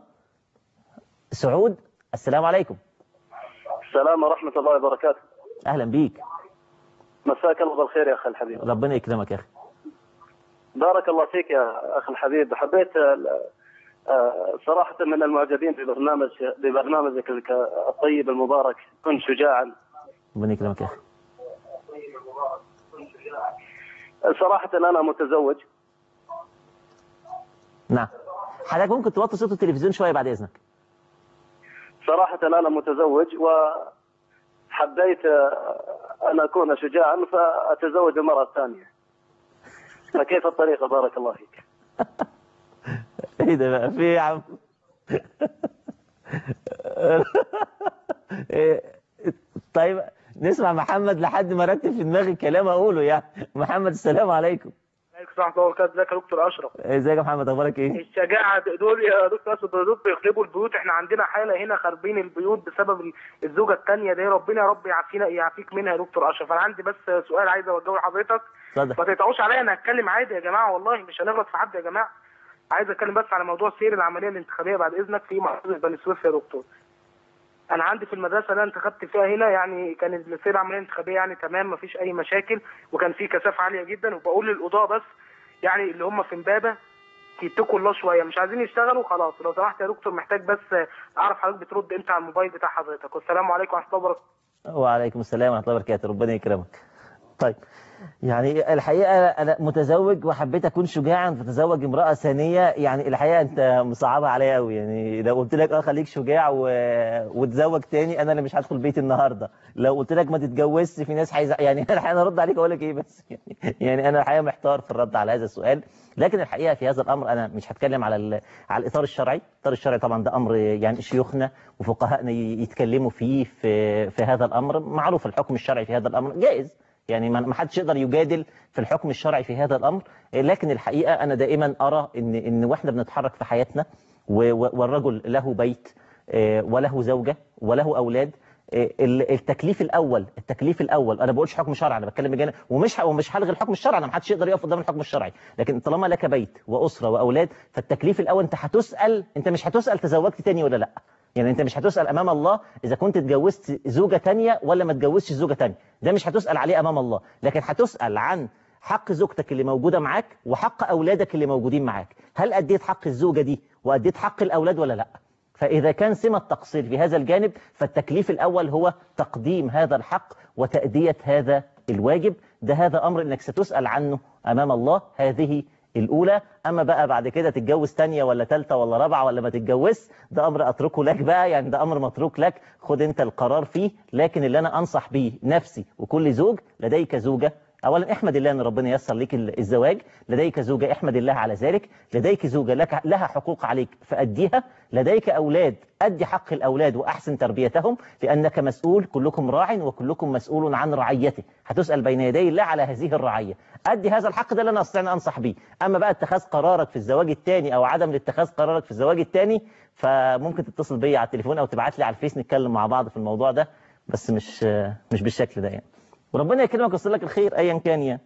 سعود السلام عليكم السلام ورحمة الله وبركاته أهلا بيك مساك الله بالخير يا أخي الحبيب ربنا يكرمك يا أخي بارك الله فيك يا أخي الحبيب حبيت آه، آه، صراحة من المعجبين ببرنامج ببرنامجك الك- الطيب المبارك كن شجاعا ربنا يكرمك يا أخي صراحة أنا متزوج نعم حضرتك ممكن توطي صوت التلفزيون شوية بعد إذنك صراحة أنا متزوج وحبيت آه، أن أكون شجاعا فأتزوج المرة الثانية فكيف الطريقة بارك الله فيك ايه ده بقى في إيه يا عم إيه، طيب نسمع محمد لحد ما رتب في دماغي الكلام اقوله يعني محمد السلام عليكم عليكم السلام ورحمة الله وبركاته ازيك يا دكتور أشرف ازيك يا محمد اخبارك ايه الشجاعة دول يا دكتور أشرف دول بيخربوا البيوت احنا عندنا حالة هنا خاربين البيوت بسبب الزوجة الثانية دي ربنا يا رب يعافينا يعافيك منها يا دكتور أشرف أنا عندي بس سؤال عايز أوجهه لحضرتك اتفضل ما تقطعوش عليا أنا هتكلم عادي يا جماعة والله مش هنغلط في حد يا جماعة عايز أتكلم بس على موضوع سير العملية الانتخابية بعد إذنك في محافظة بني سويف يا دكتور انا عندي في المدرسه اللي انا انتخبت فيها هنا يعني كان السير العمليه الانتخابيه يعني تمام مفيش اي مشاكل وكان في كثافه عاليه جدا وبقول للقضاه بس يعني اللي هم في امبابه يتقوا الله شويه مش عايزين يشتغلوا خلاص لو سمحت يا دكتور محتاج بس اعرف حضرتك بترد امتى على الموبايل بتاع حضرتك والسلام عليكم ورحمه الله وبركاته وعليكم السلام ورحمه الله وبركاته ربنا يكرمك طيب يعني الحقيقة أنا متزوج وحبيت أكون شجاعا فتزوج امرأة ثانية يعني الحقيقة أنت مصعبها عليا قوي يعني لو قلت لك أه خليك شجاع و... وتزوج تاني أنا اللي مش هدخل بيتي النهاردة لو قلت لك ما تتجوزش في ناس حيز... يعني الحقيقة أنا أرد عليك أقول لك إيه بس يعني, يعني أنا الحقيقة محتار في الرد على هذا السؤال لكن الحقيقة في هذا الأمر أنا مش هتكلم على ال... على الإطار الشرعي الإطار الشرعي طبعا ده أمر يعني شيوخنا وفقهائنا ي- يتكلموا فيه في في هذا الأمر معروف الحكم الشرعي في هذا الأمر جائز يعني ما ما حدش يقدر يجادل في الحكم الشرعي في هذا الأمر لكن الحقيقة أنا دائما أرى إن إن واحنا بنتحرك في حياتنا و- و- والرجل له بيت آه، وله زوجة وله أولاد آه، ال- التكليف الأول التكليف الأول أنا بقولش حكم شرعي أنا بتكلم بجانب ومش ه- ومش هلغي الحكم الشرعي أنا ما حدش يقدر يقف قدام الحكم الشرعي لكن طالما لك بيت وأسرة وأولاد فالتكليف الأول أنت هتسأل أنت مش هتسأل تزوجت تاني ولا لأ يعني انت مش هتسأل امام الله اذا كنت اتجوزت زوجة تانية ولا ما اتجوزتش زوجة تانية ده مش هتسأل عليه امام الله لكن هتسأل عن حق زوجتك اللي موجودة معاك وحق اولادك اللي موجودين معاك هل اديت حق الزوجة دي واديت حق الاولاد ولا لا فإذا كان سمة تقصير في هذا الجانب فالتكليف الأول هو تقديم هذا الحق وتأدية هذا الواجب ده هذا أمر أنك ستسأل عنه أمام الله هذه الأولى أما بقى بعد كده تتجوز تانية ولا تالتة ولا رابعة ولا ما تتجوز ده أمر أتركه لك بقى يعني ده أمر متروك لك خد أنت القرار فيه لكن اللي أنا أنصح بيه نفسي وكل زوج لديك زوجة أولا احمد الله أن ربنا ييسر لك الزواج لديك زوجة احمد الله على ذلك لديك زوجة لك لها حقوق عليك فأديها لديك أولاد أدي حق الأولاد وأحسن تربيتهم لأنك مسؤول كلكم راع وكلكم مسؤول عن رعيته هتسأل بين يدي الله على هذه الرعية أدي هذا الحق ده اللي أنا أستطيع أن أنصح به أما بقى اتخاذ قرارك في الزواج الثاني أو عدم اتخاذ قرارك في الزواج الثاني فممكن تتصل بيا على التليفون أو تبعت لي على الفيس نتكلم مع بعض في الموضوع ده بس مش مش بالشكل ده يعني وربنا يكرمك ويصل لك الخير أيا كان يعني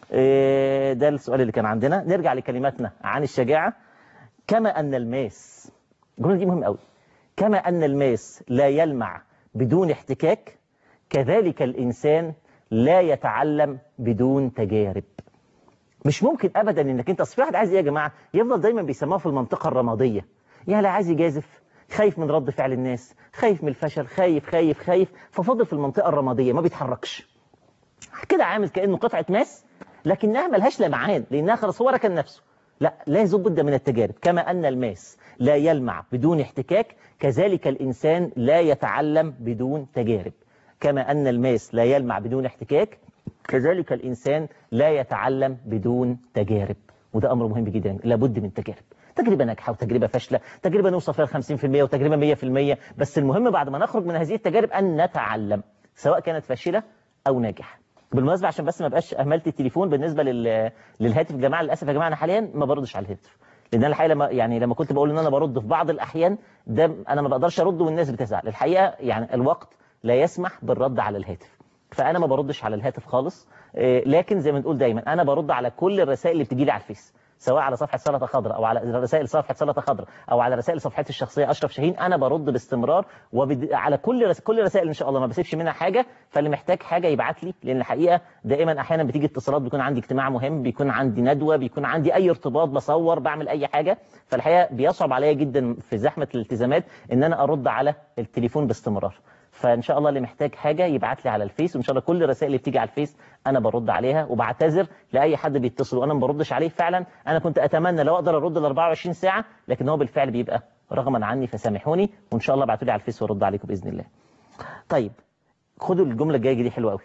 إيه ده السؤال اللي كان عندنا نرجع لكلماتنا عن الشجاعة كما أن الماس الجملة دي مهمة قوي كما أن الماس لا يلمع بدون احتكاك كذلك الإنسان لا يتعلم بدون تجارب مش ممكن أبدا إنك أنت أصل في واحد عايز إيه يا جماعة يفضل دايما بيسموها في المنطقة الرمادية يعني لا عايز يجازف خايف من رد فعل الناس خايف من الفشل خايف خايف خايف ففضل في المنطقة الرمادية ما بيتحركش كده عامل كأنه قطعة ماس لكنها ملهاش لمعان لأنها خلاص هو ركن نفسه لا لازم بد من التجارب كما أن الماس لا يلمع بدون احتكاك كذلك الإنسان لا يتعلم بدون تجارب كما أن الماس لا يلمع بدون احتكاك كذلك الإنسان لا يتعلم بدون تجارب وده أمر مهم جدا لابد من تجارب تجربة ناجحة وتجربة فاشلة تجربة نوصل فيها 50% وتجربة 100% بس المهم بعد ما نخرج من هذه التجارب أن نتعلم سواء كانت فاشلة أو ناجحة بالمناسبة عشان بس ما بقاش أهملت التليفون بالنسبة لل... للهاتف يا جماعة للأسف يا جماعة أنا حاليا ما بردش على الهاتف لأن أنا الحقيقة لما يعني لما كنت بقول إن أنا برد في بعض الأحيان ده أنا ما بقدرش أرد والناس بتزعل الحقيقة يعني الوقت لا يسمح بالرد على الهاتف فأنا ما بردش على الهاتف خالص لكن زي ما نقول دايما أنا برد على كل الرسائل اللي بتجي لي على الفيس سواء على صفحة سلطة خضراء أو على رسائل صفحة سلطة خضراء أو على رسائل صفحتي الشخصية أشرف شاهين أنا برد باستمرار وعلى كل رس... كل رسائل إن شاء الله ما بسيبش منها حاجة فاللي محتاج حاجة يبعت لي لأن الحقيقة دائما أحيانا بتيجي اتصالات بيكون عندي اجتماع مهم بيكون عندي ندوة بيكون عندي أي ارتباط بصور بعمل أي حاجة فالحقيقة بيصعب عليا جدا في زحمة الالتزامات إن أنا أرد على التليفون باستمرار فان شاء الله اللي محتاج حاجه يبعت لي على الفيس وان شاء الله كل الرسائل اللي بتيجي على الفيس انا برد عليها وبعتذر لاي حد بيتصل وانا ما بردش عليه فعلا انا كنت اتمنى لو اقدر ارد ال 24 ساعه لكن هو بالفعل بيبقى رغما عني فسامحوني وان شاء الله ابعتوا لي على الفيس وارد عليكم باذن الله طيب خدوا الجمله الجايه دي حلوه قوي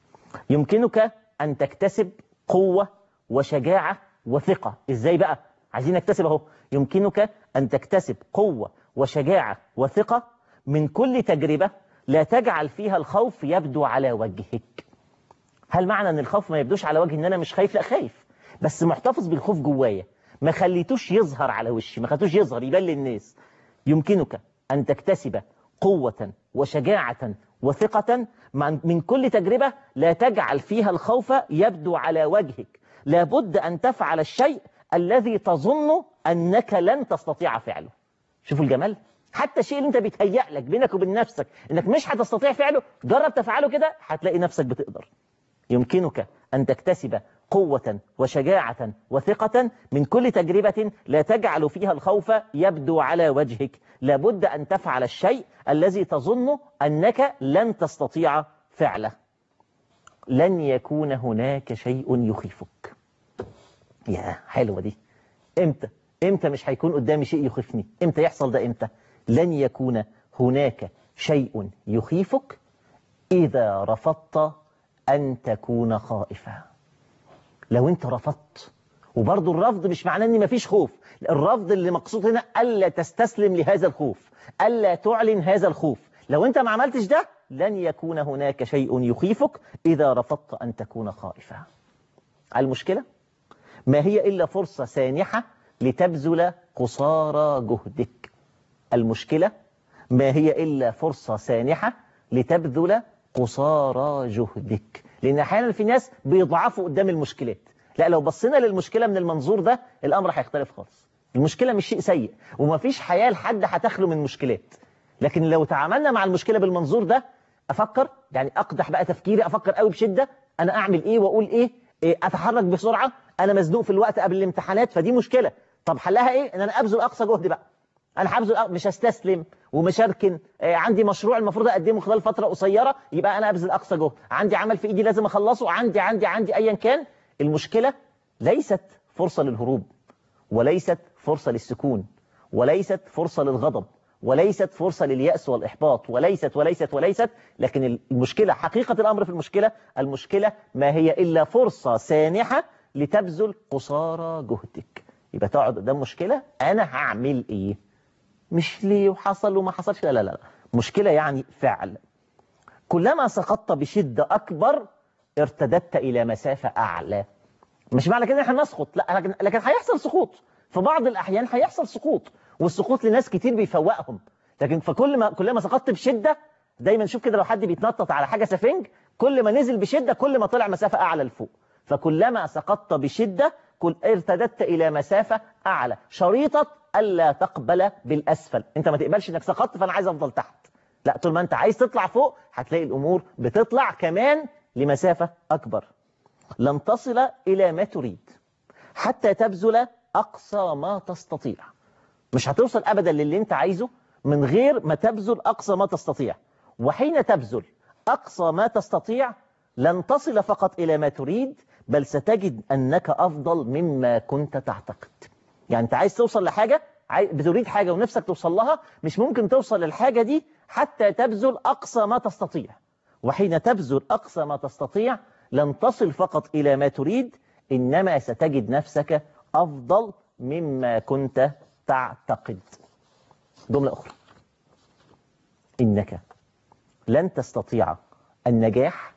يمكنك ان تكتسب قوه وشجاعه وثقه ازاي بقى عايزين نكتسب اهو يمكنك ان تكتسب قوه وشجاعه وثقه من كل تجربه لا تجعل فيها الخوف يبدو على وجهك هل معنى ان الخوف ما يبدوش على وجهي ان انا مش خايف لا خايف بس محتفظ بالخوف جوايا ما خليتوش يظهر على وشي ما خليتوش يظهر يبان للناس يمكنك ان تكتسب قوة وشجاعة وثقة من كل تجربة لا تجعل فيها الخوف يبدو على وجهك لابد أن تفعل الشيء الذي تظن أنك لن تستطيع فعله شوفوا الجمال حتى الشيء اللي انت بيتهيأ لك بينك وبين نفسك انك مش هتستطيع فعله جرب تفعله كده هتلاقي نفسك بتقدر يمكنك أن تكتسب قوة وشجاعة وثقة من كل تجربة لا تجعل فيها الخوف يبدو على وجهك لابد أن تفعل الشيء الذي تظن أنك لن تستطيع فعله لن يكون هناك شيء يخيفك يا حلوة دي امتى امتى مش هيكون قدامي شيء يخيفني امتى يحصل ده امتى لن يكون هناك شيء يخيفك إذا رفضت أن تكون خائفا لو أنت رفضت وبرضه الرفض مش معناه أن مفيش خوف الرفض اللي مقصود هنا ألا تستسلم لهذا الخوف ألا تعلن هذا الخوف لو أنت ما عملتش ده لن يكون هناك شيء يخيفك إذا رفضت أن تكون خائفا المشكلة ما هي إلا فرصة سانحة لتبذل قصارى جهدك المشكلة ما هي إلا فرصة سانحة لتبذل قصارى جهدك لأن أحيانا في ناس بيضعفوا قدام المشكلات لا لو بصينا للمشكلة من المنظور ده الأمر هيختلف خالص المشكلة مش شيء سيء ومفيش حياة لحد هتخلو من مشكلات لكن لو تعاملنا مع المشكلة بالمنظور ده أفكر يعني أقدح بقى تفكيري أفكر قوي بشدة أنا أعمل إيه وأقول إيه, إيه أتحرك بسرعة أنا مزنوق في الوقت قبل الامتحانات فدي مشكلة طب حلها إيه إن أنا أبذل أقصى جهد بقى انا هبذل أق- مش هستسلم ومش هركن آه، عندي مشروع المفروض اقدمه خلال فتره قصيره يبقى انا ابذل اقصى جهد عندي عمل في ايدي لازم اخلصه عندي عندي عندي ايا كان المشكله ليست فرصه للهروب وليست فرصه للسكون وليست فرصه للغضب وليست فرصه للياس والاحباط وليست وليست وليست لكن المشكله حقيقه الامر في المشكله المشكله ما هي الا فرصه سانحه لتبذل قصارى جهدك يبقى تقعد قدام مشكله انا هعمل ايه مش ليه وحصل وما حصلش لا لا لا مشكلة يعني فعل كلما سقطت بشدة أكبر ارتددت إلى مسافة أعلى مش معنى كده احنا نسقط لا لكن لكن هيحصل سقوط في بعض الأحيان هيحصل سقوط والسقوط لناس كتير بيفوقهم لكن فكل ما كل ما سقطت بشدة دايما شوف كده لو حد بيتنطط على حاجة سفنج كل ما نزل بشدة كل ما طلع مسافة أعلى لفوق فكلما سقطت بشدة كل ارتددت إلى مسافة أعلى شريطة ألا تقبل بالأسفل أنت ما تقبلش إنك سقطت فأنا عايز أفضل تحت لا طول ما أنت عايز تطلع فوق هتلاقي الأمور بتطلع كمان لمسافة أكبر لن تصل إلى ما تريد حتى تبذل أقصى ما تستطيع مش هتوصل أبدا للي أنت عايزه من غير ما تبذل أقصى ما تستطيع وحين تبذل أقصى ما تستطيع لن تصل فقط إلى ما تريد بل ستجد أنك أفضل مما كنت تعتقد يعني أنت عايز توصل لحاجة عاي- بتريد حاجة ونفسك توصل لها مش ممكن توصل للحاجة دي حتى تبذل أقصى ما تستطيع وحين تبذل أقصى ما تستطيع لن تصل فقط إلى ما تريد إنما ستجد نفسك أفضل مما كنت تعتقد جملة أخرى إنك لن تستطيع النجاح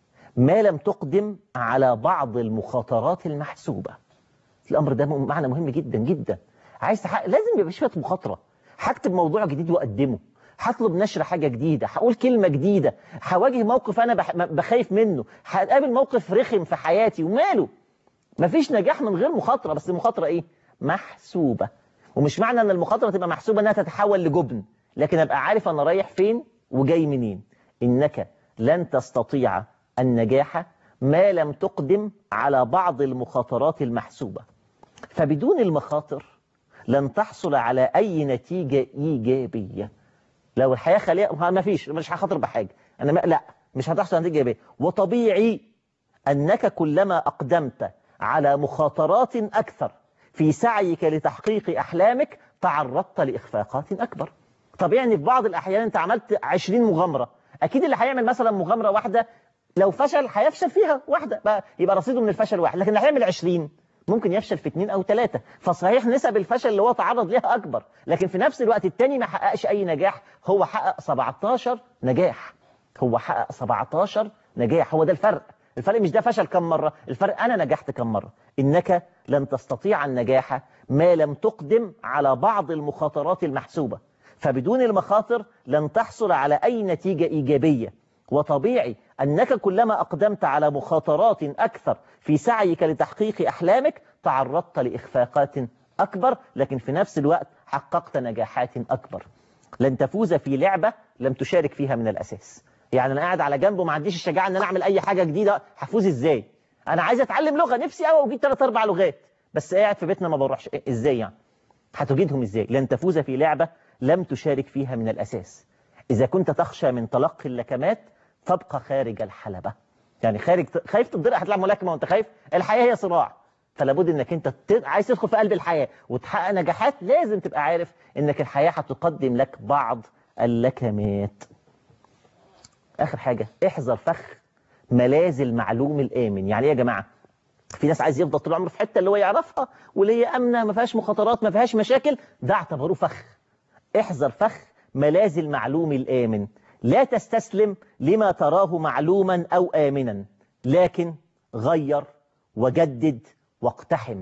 ما لم تقدم على بعض المخاطرات المحسوبة الأمر ده م- معنى مهم جدا جدا عايز تحقق لازم يبقى شوية مخاطرة هكتب موضوع جديد وأقدمه هطلب نشر حاجة جديدة هقول كلمة جديدة هواجه موقف أنا بح- م- بخايف منه هقابل موقف رخم في حياتي وماله مفيش نجاح من غير مخاطرة بس المخاطرة إيه محسوبة ومش معنى أن المخاطرة تبقى محسوبة أنها تتحول لجبن لكن أبقى عارف أنا رايح فين وجاي منين إنك لن تستطيع النجاح ما لم تقدم على بعض المخاطرات المحسوبة فبدون المخاطر لن تحصل على أي نتيجة إيجابية لو الحياة خالية ما فيش مش هخاطر بحاجة أنا ما لا مش هتحصل على نتيجة إيجابية وطبيعي أنك كلما أقدمت على مخاطرات أكثر في سعيك لتحقيق أحلامك تعرضت لإخفاقات أكبر طبيعي أن في بعض الأحيان أنت عملت 20 مغامرة أكيد اللي هيعمل مثلا مغامرة واحدة لو فشل هيفشل فيها واحدة بقى يبقى رصيده من الفشل واحد لكن اللي هيعمل 20 ممكن يفشل في اثنين أو ثلاثة فصحيح نسب الفشل اللي هو تعرض ليها أكبر لكن في نفس الوقت التاني ما حققش أي نجاح هو حقق 17 نجاح هو حقق 17 نجاح هو ده الفرق الفرق مش ده فشل كم مرة الفرق أنا نجحت كم مرة إنك لن تستطيع النجاح ما لم تقدم على بعض المخاطرات المحسوبة فبدون المخاطر لن تحصل على أي نتيجة إيجابية وطبيعي أنك كلما أقدمت على مخاطرات أكثر في سعيك لتحقيق أحلامك تعرضت لإخفاقات أكبر لكن في نفس الوقت حققت نجاحات أكبر لن تفوز في لعبة لم تشارك فيها من الأساس يعني أنا قاعد على جنب وما عنديش الشجاعة أن أنا أعمل أي حاجة جديدة هفوز إزاي أنا عايز أتعلم لغة نفسي أوي وأجيب ثلاث أربع لغات بس قاعد في بيتنا ما بروحش إيه- إزاي يعني هتجدهم إزاي لن تفوز في لعبة لم تشارك فيها من الأساس إذا كنت تخشى من تلقي اللكمات فابقى خارج الحلبة يعني خارج خايف تتضرب هتلعب ملاكمه وانت خايف الحياه هي صراع فلا بد انك انت ت- عايز تدخل في قلب الحياه وتحقق نجاحات لازم تبقى عارف انك الحياه هتقدم لك بعض اللكمات اخر حاجه احذر فخ ملاذ المعلوم الامن يعني ايه يا جماعه في ناس عايز يفضل طول عمره في حته اللي هو يعرفها واللي هي امنه ما فيهاش مخاطرات ما فيهاش مشاكل ده اعتبروه فخ احذر فخ ملاذ المعلوم الآمن لا تستسلم لما تراه معلوما أو آمنا لكن غير وجدد واقتحم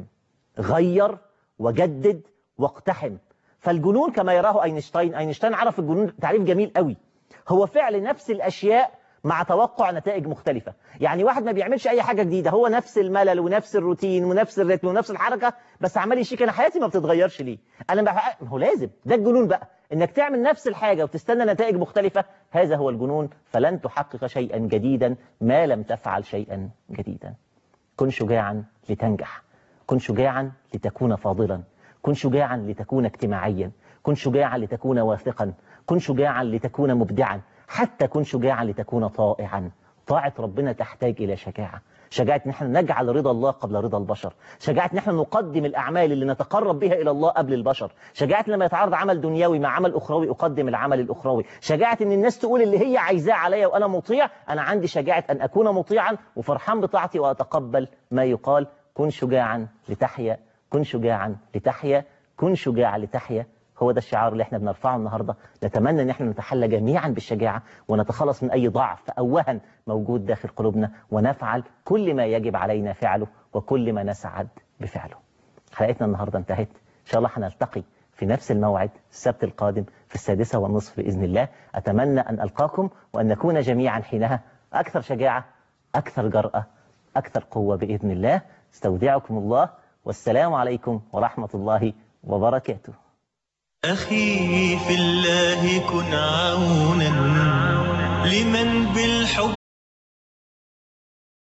غير وجدد واقتحم فالجنون كما يراه أينشتاين أينشتاين عرف الجنون تعريف جميل قوي هو فعل نفس الأشياء مع توقع نتائج مختلفة يعني واحد ما بيعملش أي حاجة جديدة هو نفس الملل ونفس الروتين ونفس الريتم ونفس الحركة بس عمال يشيك أنا حياتي ما بتتغيرش ليه أنا بحقق ما هو لازم ده الجنون بقى إنك تعمل نفس الحاجة وتستنى نتائج مختلفة هذا هو الجنون فلن تحقق شيئا جديدا ما لم تفعل شيئا جديدا كن شجاعا لتنجح كن شجاعا لتكون فاضلا كن شجاعا لتكون اجتماعيا كن شجاعا لتكون واثقا كن شجاعا لتكون مبدعا حتى كن شجاعا لتكون طائعا طاعة ربنا تحتاج إلى شجاعة شجاعة ان احنا نجعل رضا الله قبل رضا البشر شجاعة ان احنا نقدم الأعمال اللي نتقرب بها إلى الله قبل البشر شجاعة لما يتعارض عمل دنيوي مع عمل أخروي أقدم العمل الأخروي شجاعة ان الناس تقول اللي هي عايزاه عليا وأنا مطيع أنا عندي شجاعة أن أكون مطيعا وفرحان بطاعتي وأتقبل ما يقال كن شجاعا لتحيا كن شجاعا لتحيا كن شجاعا لتحيا هو ده الشعار اللي احنا بنرفعه النهاردة نتمنى ان احنا نتحلى جميعا بالشجاعة ونتخلص من اي ضعف او وهن موجود داخل قلوبنا ونفعل كل ما يجب علينا فعله وكل ما نسعد بفعله حلقتنا النهاردة انتهت ان شاء الله هنلتقي في نفس الموعد السبت القادم في السادسة والنصف بإذن الله أتمنى أن ألقاكم وأن نكون جميعا حينها أكثر شجاعة أكثر جرأة أكثر قوة بإذن الله استودعكم الله والسلام عليكم ورحمة الله وبركاته أخي في الله كن عونا لمن بالحب